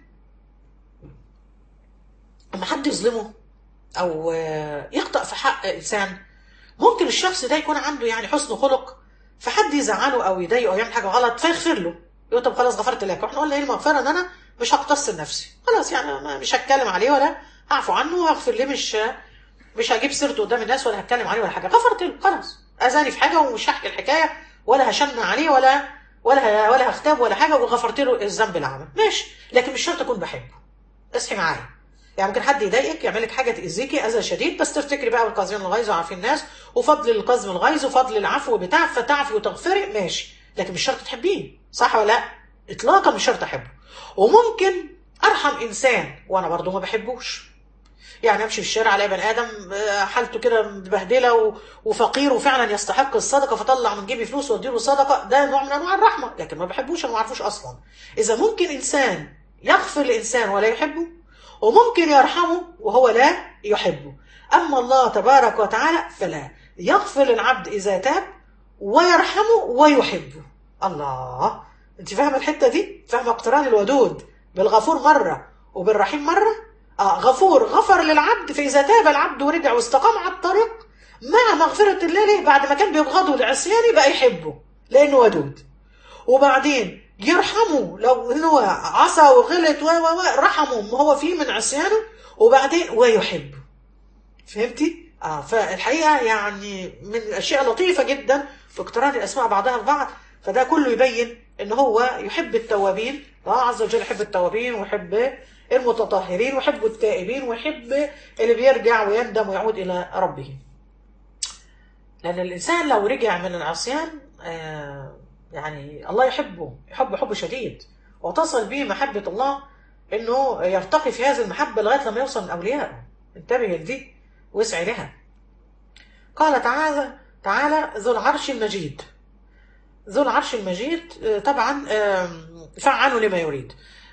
لما حد يظلمه أو آه، يخطأ في حق إنسان ممكن الشخص ده يكون عنده يعني حسن خلق فحد يزعله أو يضايقه أو يعمل حاجة غلط فيغفر له يقول طب خلاص غفرت لك واحنا قلنا ايه المغفرة ان انا مش هقتص نفسي خلاص يعني ما- مش هتكلم عليه ولا هعفو عنه وهغفر ليه مش مش هجيب سيرته قدام الناس ولا هتكلم عليه ولا حاجه غفرت له خلاص اذاني في حاجه ومش هحكي الحكايه ولا هشن عليه ولا ولا ه- ولا هختاب ولا حاجه وغفرت له الذنب اللي عمله ماشي لكن مش شرط اكون بحبه اصحي معايا يعني ممكن حد يضايقك يعمل لك حاجه تاذيكي اذى شديد بس تفتكري بقى والقاذفين الغيظ وعارفين الناس وفضل القزم الغيظ وفضل العفو بتاع فتعفي وتغفري ماشي لكن مش شرط تحبيه صح ولا لا اطلاقا مش شرط احبه وممكن ارحم انسان وانا برضه ما بحبوش يعني امشي في الشارع الاقي بني ادم آه، حالته كده متبهدله و- وفقير وفعلا يستحق الصدقه فطلع من جيبي فلوس واديله صدقه ده نوع من انواع الرحمه لكن ما بحبوش انا ما اعرفوش اصلا اذا ممكن انسان يغفر لانسان ولا يحبه وممكن يرحمه وهو لا يحبه اما الله تبارك وتعالى فلا يغفر للعبد اذا تاب ويرحمه ويحبه الله انت فاهمه الحته دي فاهمه اقتران الودود بالغفور مره وبالرحيم مره آه غفور غفر للعبد فإذا تاب العبد ورجع واستقام على الطريق مع مغفرة الله له بعد ما كان بيبغضه لعصيانه بقى يحبه لأنه ودود وبعدين يرحمه لو انه عصى وغلط و و و رحمه ما هو فيه من عصيانه وبعدين ويحبه فهمتي؟ اه فالحقيقه يعني من الاشياء اللطيفه جدا في اقتران الاسماء بعضها ببعض فده كله يبين ان هو يحب التوابين الله عز وجل يحب التوابين ويحب المتطهرين ويحب التائبين ويحب اللي بيرجع ويندم ويعود الى ربه لان الانسان لو رجع من العصيان آه يعني الله يحبه يحب حب شديد وتصل به محبه الله انه يرتقي في هذه المحبه لغايه لما يوصل لاوليائه انتبه لدي واسعي لها قال تعالى تعالى ذو العرش المجيد ذو العرش المجيد آه، طبعا آم، فعال لما يريد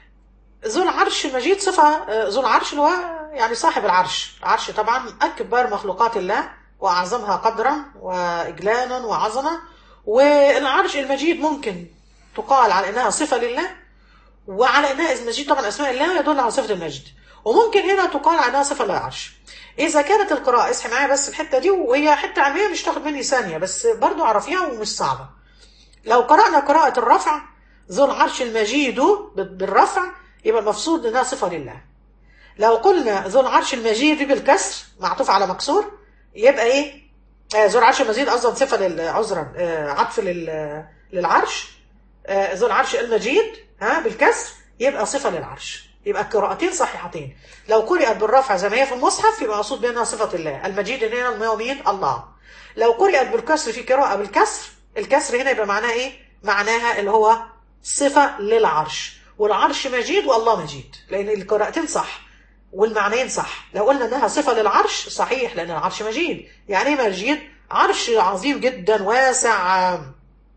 ذو العرش المجيد صفة آه، ذو العرش اللي هو يعني صاحب العرش العرش طبعا أكبر مخلوقات الله وأعظمها قدرا وإجلالا وعظمة والعرش المجيد ممكن تقال على إنها صفة لله وعلى إنها اسم مجيد طبعا أسماء الله يدل على صفة المجد وممكن هنا تقال على إنها صفة للعرش إذا كانت القراءة اصحي معايا بس الحتة دي وهي حتة علمية مش تاخد مني ثانية بس برضو عرفيها ومش صعبة لو قرأنا قراءة الرفع ذو العرش المجيد بالرفع يبقى المفروض انها صفة لله لو قلنا ذو العرش المجيد بالكسر معطوف على مكسور يبقى ايه آه ذو العرش المجيد اصلا صفة لل عذرا آه عطف لل للعرش آه ذو العرش المجيد ها بالكسر يبقى صفة للعرش يبقى القراءتين صحيحتين لو قرأت بالرفع زي ما هي في المصحف يبقى مقصود بأنها صفة الله المجيد هنا هو مين الله لو قرأت بالكسر في قراءة بالكسر الكسر هنا يبقى معناها ايه معناها اللي هو صفة للعرش والعرش مجيد والله مجيد لأن القراءتين صح والمعنيين صح لو قلنا انها صفة للعرش صحيح لأن العرش مجيد يعني ايه مجيد عرش عظيم جدا واسع آه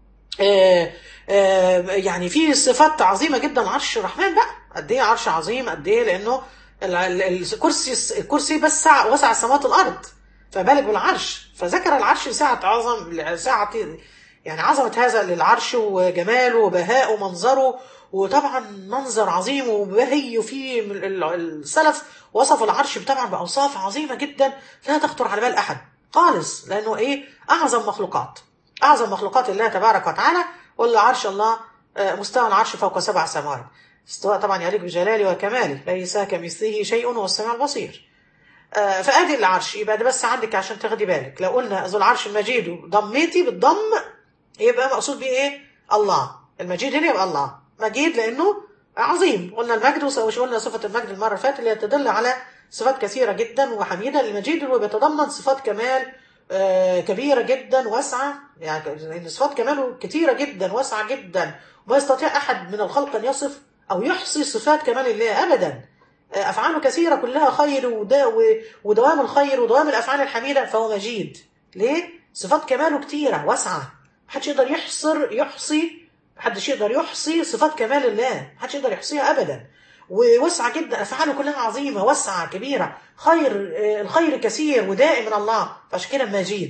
آه آه يعني فيه صفات عظيمة جدا عرش الرحمن بقى قد ايه عرش عظيم قد ايه لأنه ال- ال- الكرسي الكرسي بس سع- وسع السماوات والأرض فبالك بالعرش فذكر العرش ساعة عظم ساعة يعني عظمة هذا للعرش وجماله وبهاءه ومنظره وطبعا منظر عظيم وبهي وفيه من ال- السلف وصف العرش طبعا بأوصاف عظيمة جدا لا تخطر على بال أحد خالص لأنه إيه أعظم مخلوقات أعظم مخلوقات الله تبارك وتعالى ولا عرش الله آه، مستوى العرش فوق سبع سماوات استواء طبعا يليق بجلاله وكماله ليس كمثله شيء وهو السميع البصير آه، فادي العرش يبقى ده بس عندك عشان تاخدي بالك لو قلنا ذو العرش المجيد ضميتي بالضم يبقى مقصود بيه ايه الله المجيد هنا يبقى الله مجيد لانه عظيم قلنا المجد وش قلنا صفه المجد المره اللي فاتت اللي هي تدل على صفات كثيره جدا وحميده المجيد اللي هو بيتضمن صفات كمال آه، كبيره جدا واسعه يعني لان صفات كماله كثيره جدا واسعه جدا وما يستطيع احد من الخلق ان يصف او يحصي صفات كمال الله ابدا أفعاله كثيرة كلها خير ودا- و- ودوام الخير ودوام الأفعال الحميدة فهو مجيد ليه؟ صفات كماله كتيرة واسعة محدش يقدر يحصر يحصي محدش يقدر يحصي صفات كمال الله محدش يقدر يحصيها أبدا وواسعة جدا أفعاله كلها عظيمة واسعة كبيرة خير آه، الخير كثير ودائم من الله فعشان كده مجيد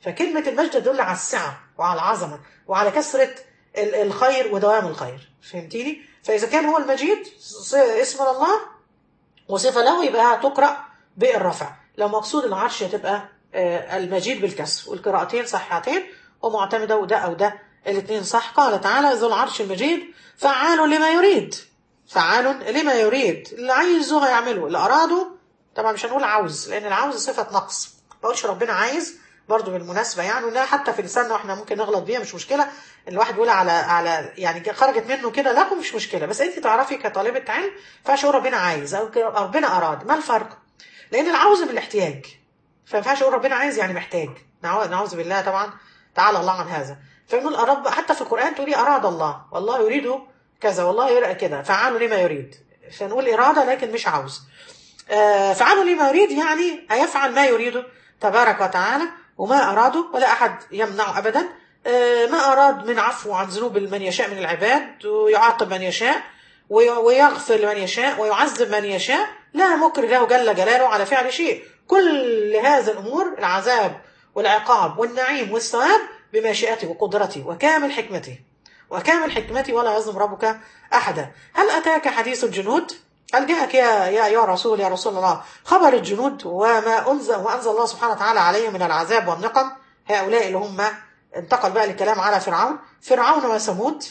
فكلمة المجد تدل على السعة وعلى العظمة وعلى كثرة ال- الخير ودوام الخير فهمتيني؟ فإذا كان هو المجيد ص- اسم الله وصفة له يبقى تقرأ بالرفع لو مقصود العرش هتبقى آه، المجيد بالكسر والقراءتين صحيحتين ومعتمدة وده أو ده الاثنين صح قال تعالى ذو العرش المجيد فعال لما يريد فعال لما يريد اللي عايزه هيعمله اللي أراده طبعا مش هنقول عاوز لأن العاوز صفة نقص ما بقولش ربنا عايز برضه بالمناسبة يعني ولا حتى في لساننا واحنا ممكن نغلط بيها مش مشكلة الواحد يقول على على يعني خرجت منه كده لا مش مشكلة بس انت تعرفي كطالبة علم ينفعش اقول ربنا عايز او كده ربنا اراد ما الفرق؟ لان العوز من الاحتياج فما ينفعش اقول ربنا عايز يعني محتاج نعو- نعوذ بالله طبعا تعالى الله عن هذا فنقول أراد حتى في القرآن تقولي أراد الله والله يريد كذا والله يرى كده فعال لما يريد فنقول إرادة لكن مش عاوز آه، فعال لما يريد يعني هيفعل ما يريده تبارك وتعالى وما أراده ولا أحد يمنعه أبدا آه، ما أراد من عفو عن ذنوب من يشاء من العباد ويعاقب من يشاء وي- ويغفر لمن يشاء ويعذب من يشاء لا مكر له جل جلاله على فعل شيء كل هذا الأمور العذاب والعقاب والنعيم والثواب بمشيئته وقدرته وكامل حكمته وكامل حكمته ولا يظلم ربك أحدا هل أتاك حديث الجنود هل جاءك يا يا يا رسول يا رسول الله خبر الجنود وما أنزل وأنزل الله سبحانه وتعالى عليهم من العذاب والنقم هؤلاء اللي هم انتقل بقى الكلام على فرعون فرعون وثمود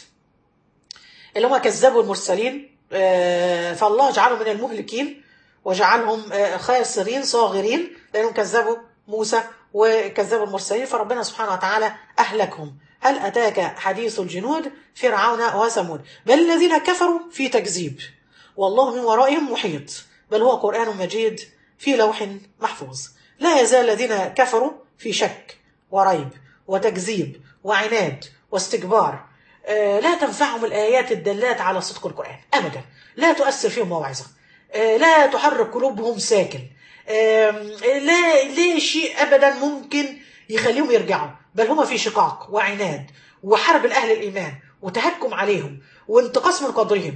اللي هم كذبوا المرسلين آه، فالله جعلهم من المهلكين وجعلهم آه، خاسرين صاغرين لأنهم كذبوا موسى وكذبوا المرسلين فربنا سبحانه وتعالى أهلكهم هل أتاك حديث الجنود فرعون وثمود بل الذين كفروا في تكذيب والله من ورائهم محيط بل هو قرآن مجيد في لوح محفوظ لا يزال الذين كفروا في شك وريب وتكذيب وعناد واستكبار آه، لا تنفعهم الآيات الدالات على صدق القرآن أبدا لا تؤثر فيهم موعظة آه، لا تحرك قلوبهم ساكن آم، لا لا شيء أبدا ممكن يخليهم يرجعوا بل هم في شقاق وعناد وحرب الأهل الإيمان وتهكم عليهم وانتقاص من قدرهم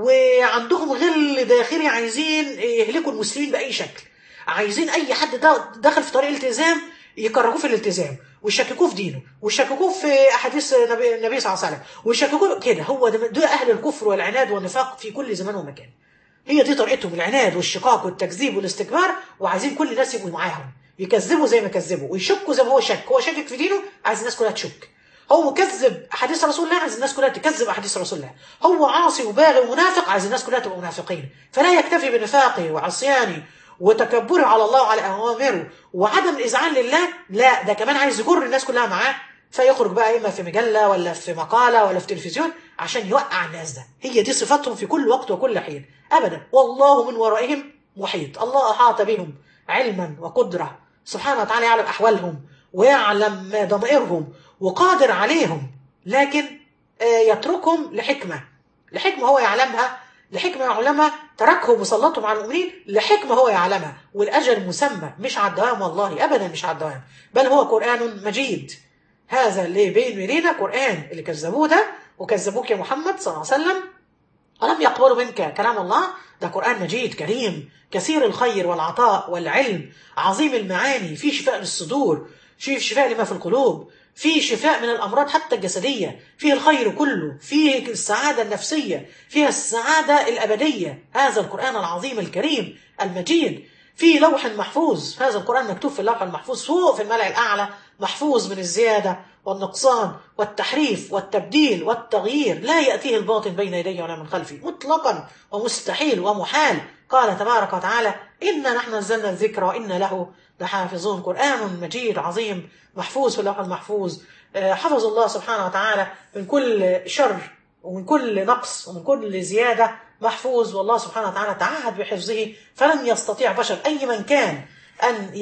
وعندهم غل داخلي عايزين يهلكوا المسلمين بأي شكل عايزين أي حد دا- دخل في طريق الالتزام يكرهوه في الالتزام ويشككوه في دينه ويشككوه في احاديث النبي النبي صلى الله عليه وسلم ويشككوه كده هو ده دول اهل الكفر والعناد والنفاق في كل زمان ومكان هي دي طريقتهم العناد والشقاق والتكذيب والاستكبار وعايزين كل الناس يبقوا معاهم يكذبوا زي ما كذبوا ويشكوا زي ما هو شك هو شاكك في دينه عايز الناس كلها تشك هو مكذب احاديث رسول الله عايز الناس كلها تكذب احاديث رسول الله هو عاصي وباغي ومنافق عايز الناس كلها تبقى منافقين فلا يكتفي بنفاقه وعصيانه وتكبره على الله وعلى اوامره وعدم الاذعان لله لا ده كمان عايز يجر الناس كلها معاه فيخرج بقى اما في مجله ولا في مقاله ولا في تلفزيون عشان يوقع الناس ده هي دي صفاتهم في كل وقت وكل حين ابدا والله من ورائهم محيط الله احاط بهم علما وقدره سبحانه وتعالى يعلم احوالهم ويعلم ما ضمائرهم وقادر عليهم لكن آه، يتركهم لحكمه لحكمه هو يعلمها لحكمه يعلمها تركهم وسلطهم على المؤمنين لحكمه هو يعلمها والاجل مسمى مش على الدوام والله ابدا مش على الدوام بل هو قران مجيد هذا اللي بين إلينا قرآن اللي كذبوه ده وكذبوك يا محمد صلى الله عليه وسلم ولم يقبلوا منك كلام الله ده قرآن مجيد كريم كثير الخير والعطاء والعلم عظيم المعاني فيه شفاء للصدور فيه شفاء لما في القلوب فيه شفاء من الأمراض حتى الجسدية فيه الخير كله فيه السعادة النفسية فيها السعادة الأبدية هذا القرآن العظيم الكريم المجيد في لوح محفوظ هذا القرآن مكتوب في اللوح المحفوظ فوق في الملأ الأعلى محفوظ من الزيادة والنقصان والتحريف والتبديل والتغيير لا يأتيه الباطل بين يديه ولا من خلفه مطلقا ومستحيل ومحال قال تبارك وتعالى إنا نحن نزلنا الذكر وإنا له لحافظون قرآن مجيد عظيم محفوظ في اللوح المحفوظ آه، حفظ الله سبحانه وتعالى من كل شر ومن كل نقص ومن كل زيادة محفوظ والله سبحانه وتعالى تعهد بحفظه فلن يستطيع بشر أي من كان أن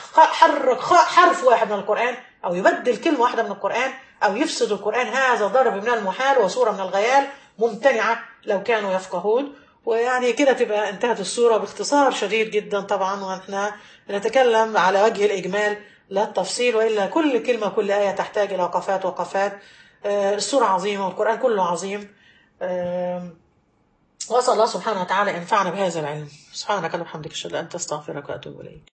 يحرك حرف واحد من القرآن أو يبدل كلمة واحدة من القرآن أو يفسد القرآن هذا ضرب من المحال وصورة من الغيال ممتنعة لو كانوا يفقهون ويعني كده تبقى انتهت الصورة باختصار شديد جدا طبعا واحنا نتكلم على وجه الإجمال لا التفصيل وإلا كل كلمة كل آية تحتاج إلى وقفات وقفات آه، السورة عظيمة والقرآن كله عظيم آم، وأسأل الله سبحانه وتعالى ينفعنا بهذا العلم سبحانك اللهم وبحمدك أشهد أن لا إله إلا أنت أستغفرك وأتوب إليك